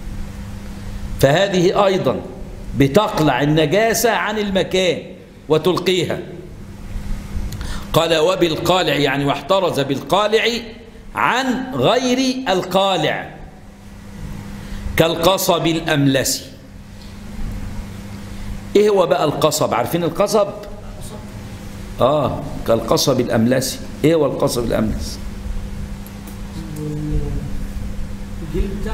فهذه ايضا بتقلع النجاسة عن المكان وتلقيها قال وبالقالع يعني واحترز بالقالع عن غير القالع كالقصب الأملسي ايه هو بقى القصب عارفين القصب اه كالقصب الأملسي ايه هو القصب الأملسي الجلد بتاع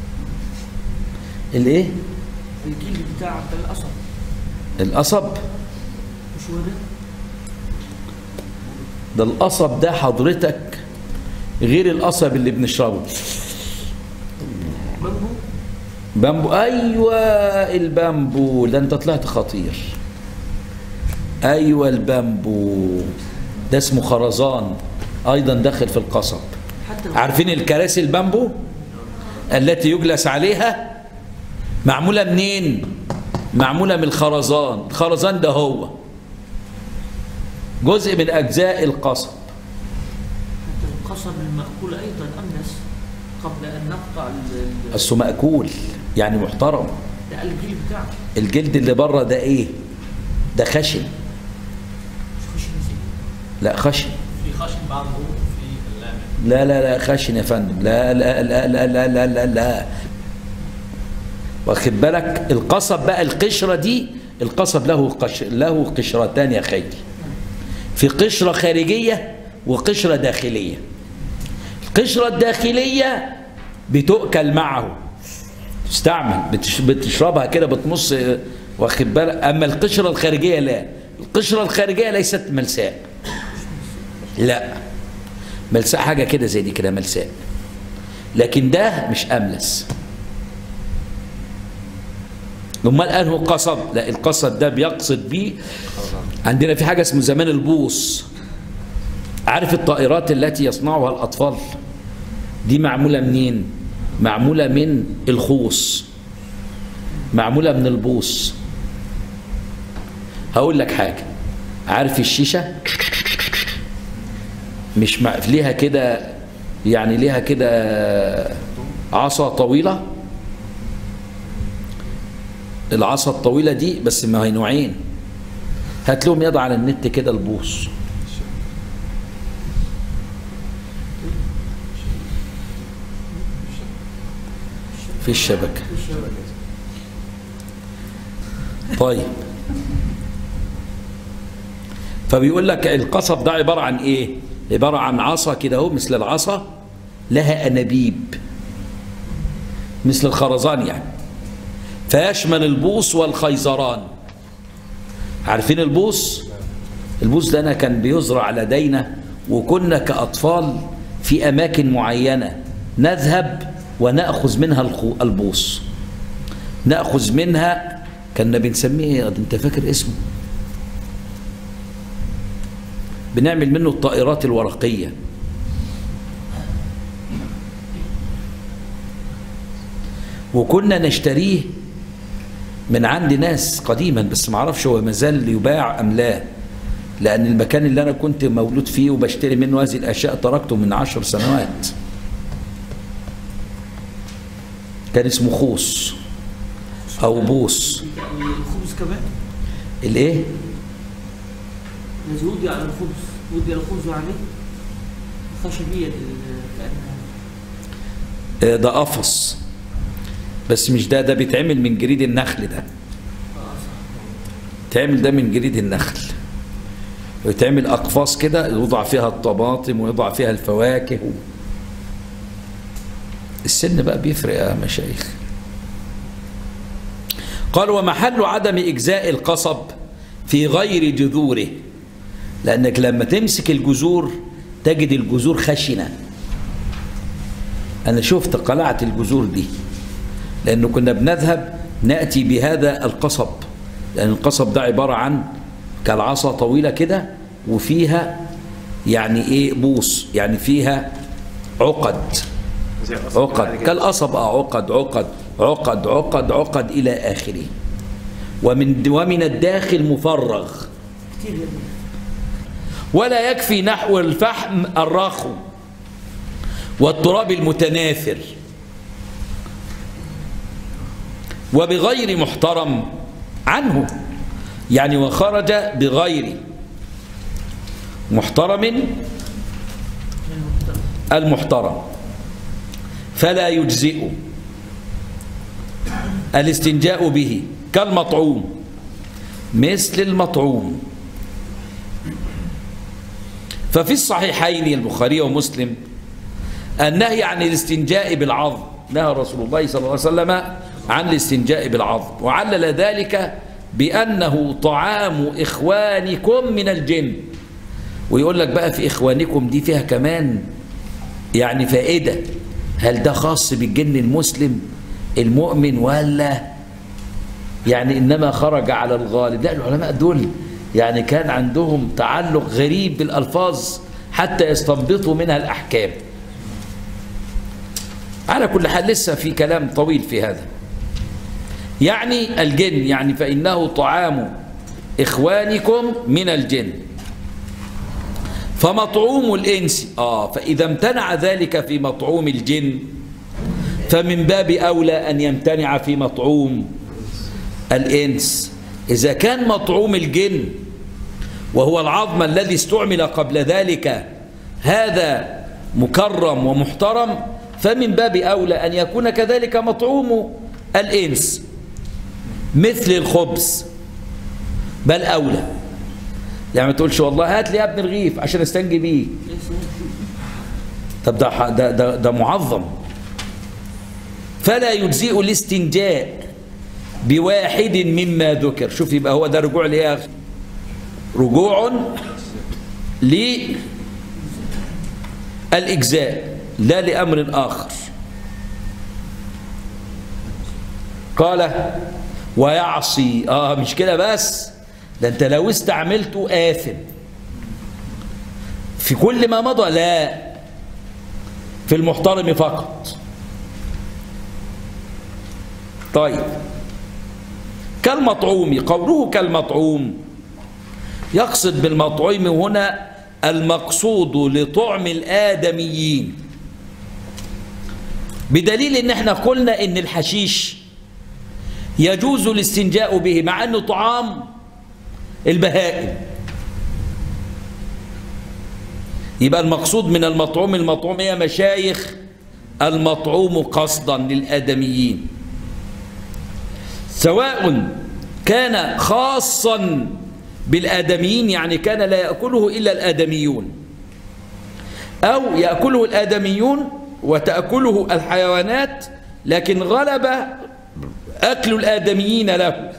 الايه الجلد بتاع بتاع القصب القصب مش هو ده ده القصب ده حضرتك غير القصب اللي بنشربه بامبو بامبو ايوه البامبو ده انت طلعت خطير ايوه البامبو ده اسمه خرزان ايضا داخل في القصب حتى لو- عارفين الكراسي البامبو التي يجلس عليها معموله منين معموله من الخرزان الخرزان ده هو جزء من اجزاء القصب حتى القصب المأكول أيضا أملس قبل أن نقطع ال- ال- بس مأكول يعني محترم ده الجلد بتاعه الجلد اللي بره ده ايه ده خشن مش خشن زي لا خشن في خشن بعضه في اللامع لا لا لا خشن يا فندم لا لا لا لا لا لا لا, لا. واخد بالك القصب بقى القشرة دي القصب له قش له قشرتان يا خيري في قشرة خارجية وقشرة داخلية القشرة الداخلية بتؤكل معه تستعمل بتش بتشربها كده بتمص آه، واخد بالك اما القشره الخارجيه لا القشره الخارجيه ليست ملساء لا ملساء حاجه كده زي دي كده ملساء لكن ده مش املس امال انه قصب لا القصب ده بيقصد بيه عندنا في حاجه اسمه زمان البوص عارف الطائرات التي يصنعها الاطفال دي معموله منين معموله من الخوص معموله من البوص هقول لك حاجه عارف الشيشه مش مع... ليها كده يعني ليها كده عصا طويله العصا الطويله دي بس ما هي نوعين هات لهم يد على النت كده البوص في الشبكه طيب فبيقول لك القصب ده عباره عن ايه عباره عن عصا كده اهو مثل العصا لها انابيب مثل الخرزان يعني فيشمل البوص والخيزران عارفين البوص البوص ده أنا كان بيزرع لدينا وكنا كأطفال في أماكن معينة نذهب ونأخذ منها الخو- البوص نأخذ منها كنا بنسميه إيه؟ انت فاكر اسمه بنعمل منه الطائرات الورقية وكنا نشتريه من عند ناس قديما بس ما اعرفش هو مازال يباع ام لا لان المكان اللي انا كنت مولود فيه وبشتري منه هذه الاشياء تركته من عشر سنوات كان اسمه خوص او بوص الخبز كمان الايه الذي وضع على الخبز وضع الخبز عليه خشبية ال- كأنها آه، ده قفص بس مش ده ده بيتعمل من جريد النخل ده تعمل ده من جريد النخل ويتعمل أقفاص كده يوضع فيها الطماطم ويوضع فيها الفواكه السن بقى بيفرق يا مشايخ قال ومحل عدم إجزاء القصب في غير جذوره لأنك لما تمسك الجذور تجد الجذور خشنة أنا شفت قلعة الجذور دي لأنه كنا بنذهب نأتي بهذا القصب لأن القصب ده عبارة عن كالعصا طويلة كده وفيها يعني إيه بوص يعني فيها عقد زي القصب عقد كده. كالقصب آه عقد عقد عقد عقد عقد إلى آخره ومن ومن الداخل مفرغ كتير يعني. ولا يكفي نحو الفحم الرخو والتراب المتناثر وبغير محترم عنه يعني وخرج بغير محترم المحترم فلا يجزئ الاستنجاء به كالمطعوم مثل المطعوم ففي الصحيحين البخاري ومسلم النهي عن الاستنجاء بالعظم نهى رسول الله صلى الله عليه وسلم عن الاستنجاء بالعظم وعلل ذلك بأنه طعام إخوانكم من الجن ويقول لك بقى في إخوانكم دي فيها كمان يعني فائدة هل ده خاص بالجن المسلم المؤمن ولا يعني إنما خرج على الغالب لا العلماء دول يعني كان عندهم تعلق غريب بالألفاظ حتى يستنبطوا منها الأحكام على كل حال لسه في كلام طويل في هذا يعني الجن يعني فإنه طعام إخوانكم من الجن فمطعوم الإنس آه فإذا امتنع ذلك في مطعوم الجن فمن باب أولى أن يمتنع في مطعوم الإنس إذا كان مطعوم الجن وهو العظم الذي استعمل قبل ذلك هذا مكرم ومحترم فمن باب أولى أن يكون كذلك مطعوم الإنس مثل الخبز بل أولى يعني ما تقولش والله هات لي يا ابن رغيف عشان استنجي بيه ليس طب ده ده ده, ده معظم ف فلا يجزئ الاستنجاء بواحد مما ذكر شوف يبقى هو ده رجوع ليه يا أخي؟ رجوع للإجزاء لا لأمر آخر قال ويعصي آه مش كده بس ده أنت لو استعملته آثم في كل ما مضى لا في المحترم فقط طيب كالمطعوم قوله كالمطعوم يقصد بالمطعوم هنا المقصود لطعم الآدميين بدليل ان احنا قلنا ان الحشيش يجوز الاستنجاء به مع انه طعام البهائم يبقى المقصود من المطعوم المطعوم يا مشايخ المطعوم قصدا للآدميين سواء كان خاصا بالآدميين يعني كان لا يأكله إلا الآدميون أو يأكله الآدميون وتأكله الحيوانات لكن غلب أكل الآدميين له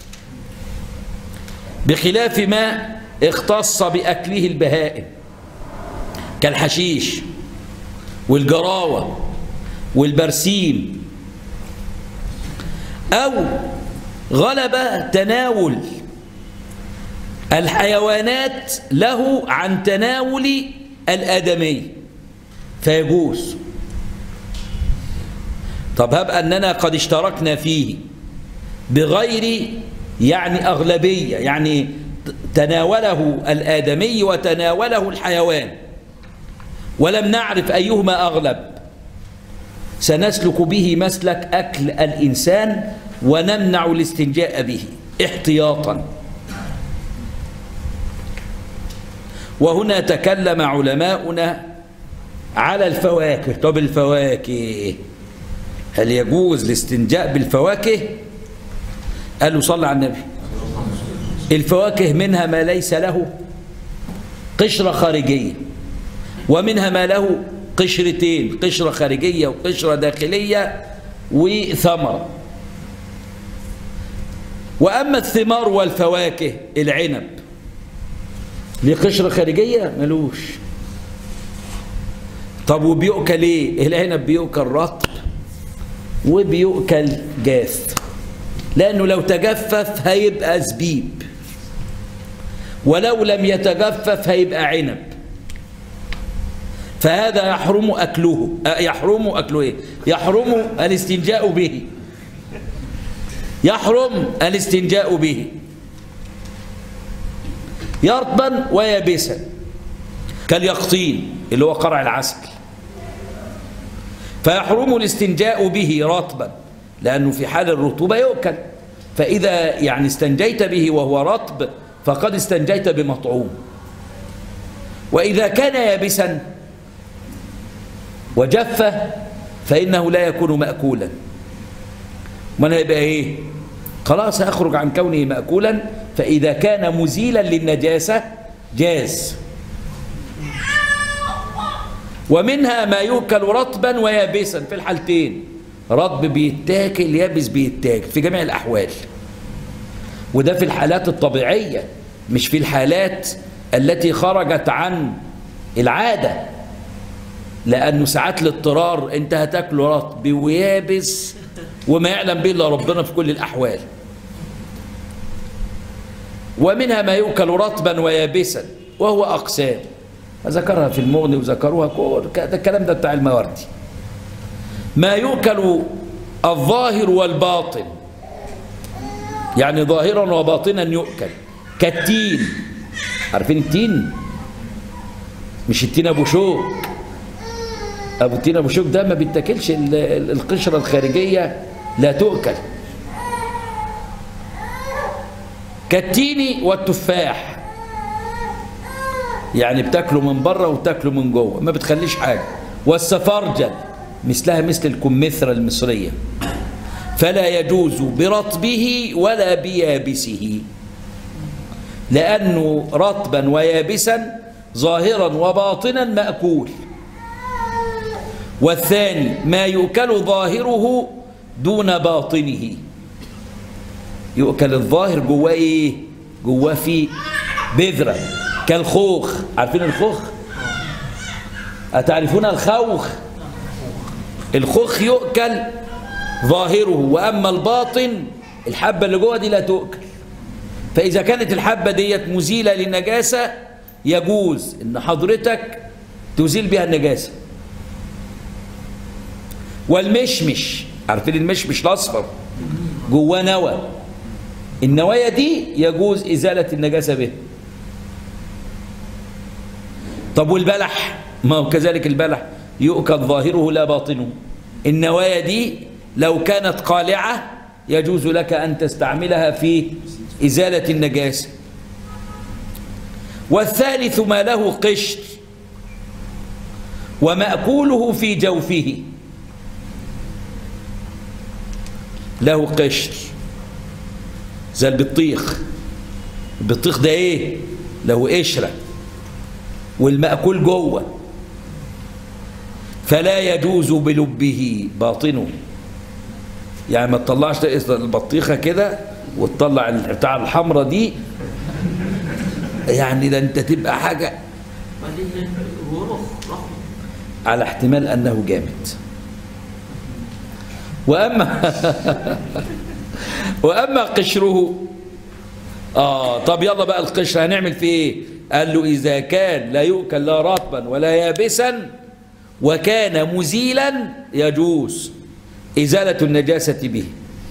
بخلاف ما اختص بأكله البهائم كالحشيش والجراوة والبرسيم أو غلب تناول الحيوانات له عن تناول الآدمي فيجوز طب هب أننا قد اشتركنا فيه بغير يعني أغلبية يعني تناوله الآدمي وتناوله الحيوان ولم نعرف أيهما أغلب سنسلك به مسلك أكل الإنسان ونمنع الاستنجاء به احتياطا وهنا تكلم علماؤنا على الفواكه طب الفواكه هل يجوز الاستنجاء بالفواكه قالوا صلى على النبي الفواكه منها ما ليس له قشرة خارجية ومنها ما له قشرتين قشرة خارجية وقشرة داخلية وثمرة وأما الثمار والفواكه العنب ليه قشرة خارجية ملوش طب وبيؤكل ايه العنب بيؤكل رطب وبيؤكل جاف لأنه لو تجفف هيبقى زبيب ولو لم يتجفف هيبقى عنب فهذا يحرم أكله يحرم أكله إيه؟ يحرم الاستنجاء به يحرم الاستنجاء به يرطبا ويابسا كاليقطين اللي هو قرع العسل فيحرم الاستنجاء به رطبا لأنه في حال الرطوبة يؤكل فإذا يعني استنجيت به وهو رطب فقد استنجيت بمطعوم وإذا كان يابسا وجف فإنه لا يكون مأكولا من هيبقى إيه خلاص هأخرج عن كونه مأكولا فإذا كان مزيلا للنجاسة جاز ومنها ما يؤكل رطبا ويابسا في الحالتين رطب بيتاكل يابس بيتاكل في جميع الأحوال وده في الحالات الطبيعية مش في الحالات التي خرجت عن العادة لأنه ساعات الاضطرار انت هتاكل رطب ويابس وما يعلم به الا ربنا في كل الأحوال ومنها ما يؤكل رطبا ويابسا وهو أقسام ذكرها في المغني وذكروها كل ده الكلام ده بتاع المواردي ما يؤكل الظاهر والباطن يعني ظاهرا وباطنا يؤكل كالتين عارفين التين مش التين ابو شوك ابو التين ابو شوك ده ما بيتاكلش القشره الخارجيه لا تؤكل كالتين والتفاح يعني بتاكله من بره وتاكله من جوه ما بتخليش حاجه والسفرجل مثلها مثل الكمثرى المصريه فلا يجوز برطبه ولا بيابسه لأنه رطبا ويابسا ظاهرا وباطنا مأكول والثاني ما يؤكل ظاهره دون باطنه يؤكل الظاهر جواه ايه جواه فيه بذرة كالخوخ عارفين الخوخ أتعرفون الخوخ الخوخ يؤكل ظاهره وأما الباطن الحبة اللي جوه دي لا تؤكل فإذا كانت الحبة ديت مزيلة للنجاسة يجوز إن حضرتك تزيل بها النجاسة والمشمش عارفين المشمش الأصفر جواه نوى النوايا دي يجوز إزالة النجاسة به طب والبلح ما هو كذلك البلح يؤكل ظاهره لا باطنه النوايا دي لو كانت قالعة يجوز لك أن تستعملها في إزالة النجاسة والثالث ما له قشر ومأكوله في جوفه له قشر زي البطيخ البطيخ ده ايه له قشره والمأكول جوه فلا يجوز بلبه باطنه يعني ما تطلعش البطيخة كده وتطلع بتاع الحمرة دي يعني ده انت تبقى حاجة بعدين هو رخ رخ على احتمال انه جامد واما واما قشره اه طب يلا بقى القشر هنعمل فيه ايه قال له اذا كان لا يؤكل لا رطبا ولا يابسا وكان مزيلا يجوز ازاله النجاسه به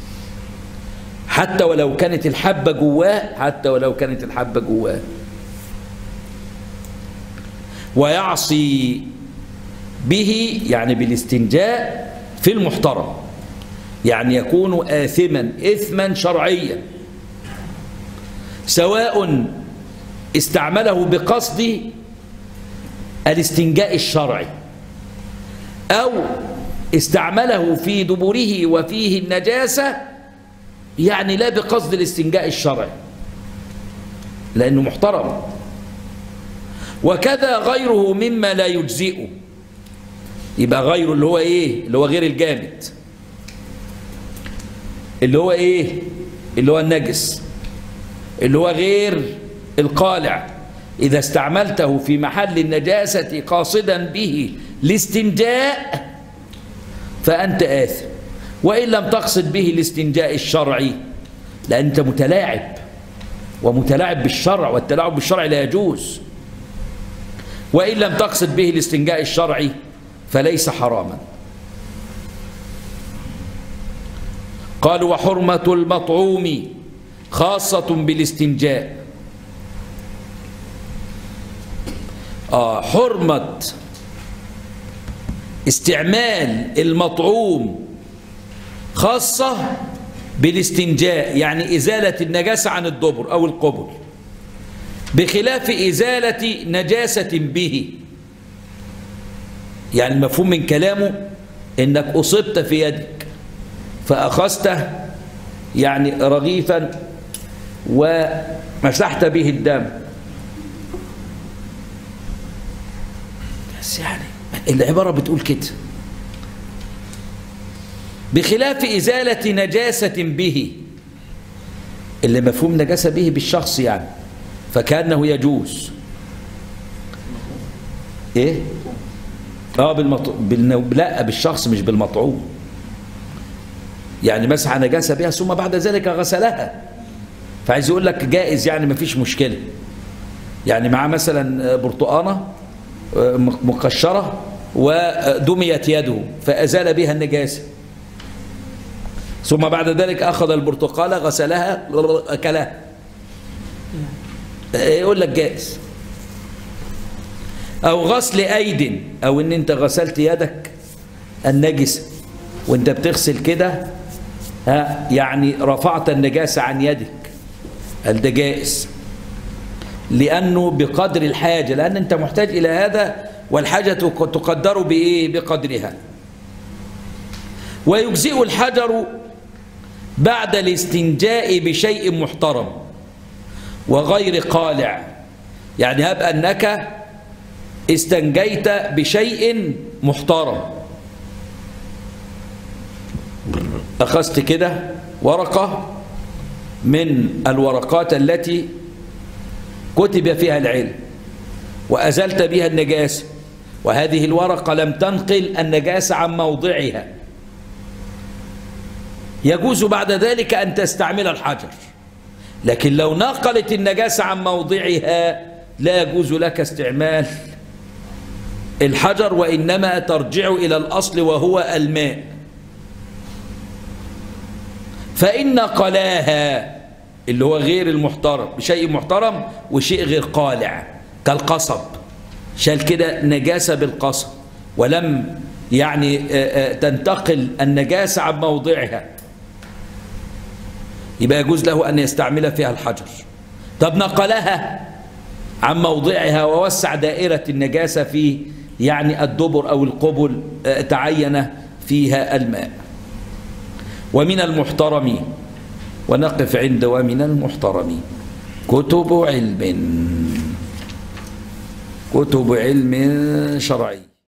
حتى ولو كانت الحبه جواه حتى ولو كانت الحبه جواه ويعصي به يعني بالاستنجاء في المحترم يعني يكون آثما إثما شرعيا سواء استعمله بقصد الاستنجاء الشرعي أو استعمله في دبره وفيه النجاسة يعني لا بقصد الاستنجاء الشرعي لأنه محترم وكذا غيره مما لا يجزئه يبقى غيره اللي هو ايه اللي هو غير الجامد اللي هو ايه اللي هو النجس اللي هو غير القالع إذا استعملته في محل النجاسة قاصدا به الاستنجاء فأنت آثم وإن لم تقصد به الاستنجاء الشرعي لأن أنت متلاعب ومتلاعب بالشرع والتلاعب بالشرع لا يجوز وإن لم تقصد به الاستنجاء الشرعي فليس حراما قالوا وحرمة المطعوم خاصة بالاستنجاء آه حرمة استعمال المطعوم خاصة بالاستنجاء يعني إزالة النجاسة عن الدبر أو القبر بخلاف إزالة نجاسة به يعني المفهوم من كلامه إنك أصبت في يدك فأخذته يعني رغيفا ومسحت به الدم بس يعني العبارة بتقول كده بخلاف إزالة نجاسة به اللي مفهوم نجاسة به بالشخص يعني فكأنه يجوز ايه اه بالمط... بالنو... لا بالشخص مش بالمطعوم يعني مسح نجاسة بها ثم بعد ذلك غسلها فعايز يقول لك جائز يعني ما فيش مشكلة يعني معاه مثلا برتقانة مقشرة ودميت يده فأزال بها النجاسة ثم بعد ذلك أخذ البرتقالة غسلها أكلها يقول لك جائز أو غسل أيد أو إن أنت غسلت يدك النجسة وأنت بتغسل كده ها يعني رفعت النجاسة عن يدك هل ده جائز لأنه بقدر الحاجة لأن أنت محتاج إلى هذا والحاجة تقدر بإيه بقدرها ويجزئ الحجر بعد الاستنجاء بشيء محترم وغير قالع يعني هب أنك استنجيت بشيء محترم أخذت كده ورقة من الورقات التي كتب فيها العلم وأزلت بها النجاسة وهذه الورقة لم تنقل النجاسة عن موضعها يجوز بعد ذلك أن تستعمل الحجر لكن لو نقلت النجاسة عن موضعها لا يجوز لك استعمال الحجر وإنما ترجع إلى الأصل وهو الماء فإن قلاها اللي هو غير المحترم بشيء محترم وشيء غير قالع كالقصب شال كده نجاسة بالقصب ولم يعني تنتقل النجاسة عن موضعها يبقى يجوز له أن يستعمل فيها الحجر طب نقلها عن موضعها ووسع دائرة النجاسة في يعني الدبر أو القبل تعين فيها الماء ومن المحترم ونقف عند ومن المحترم كتب علم كتب علم شرعي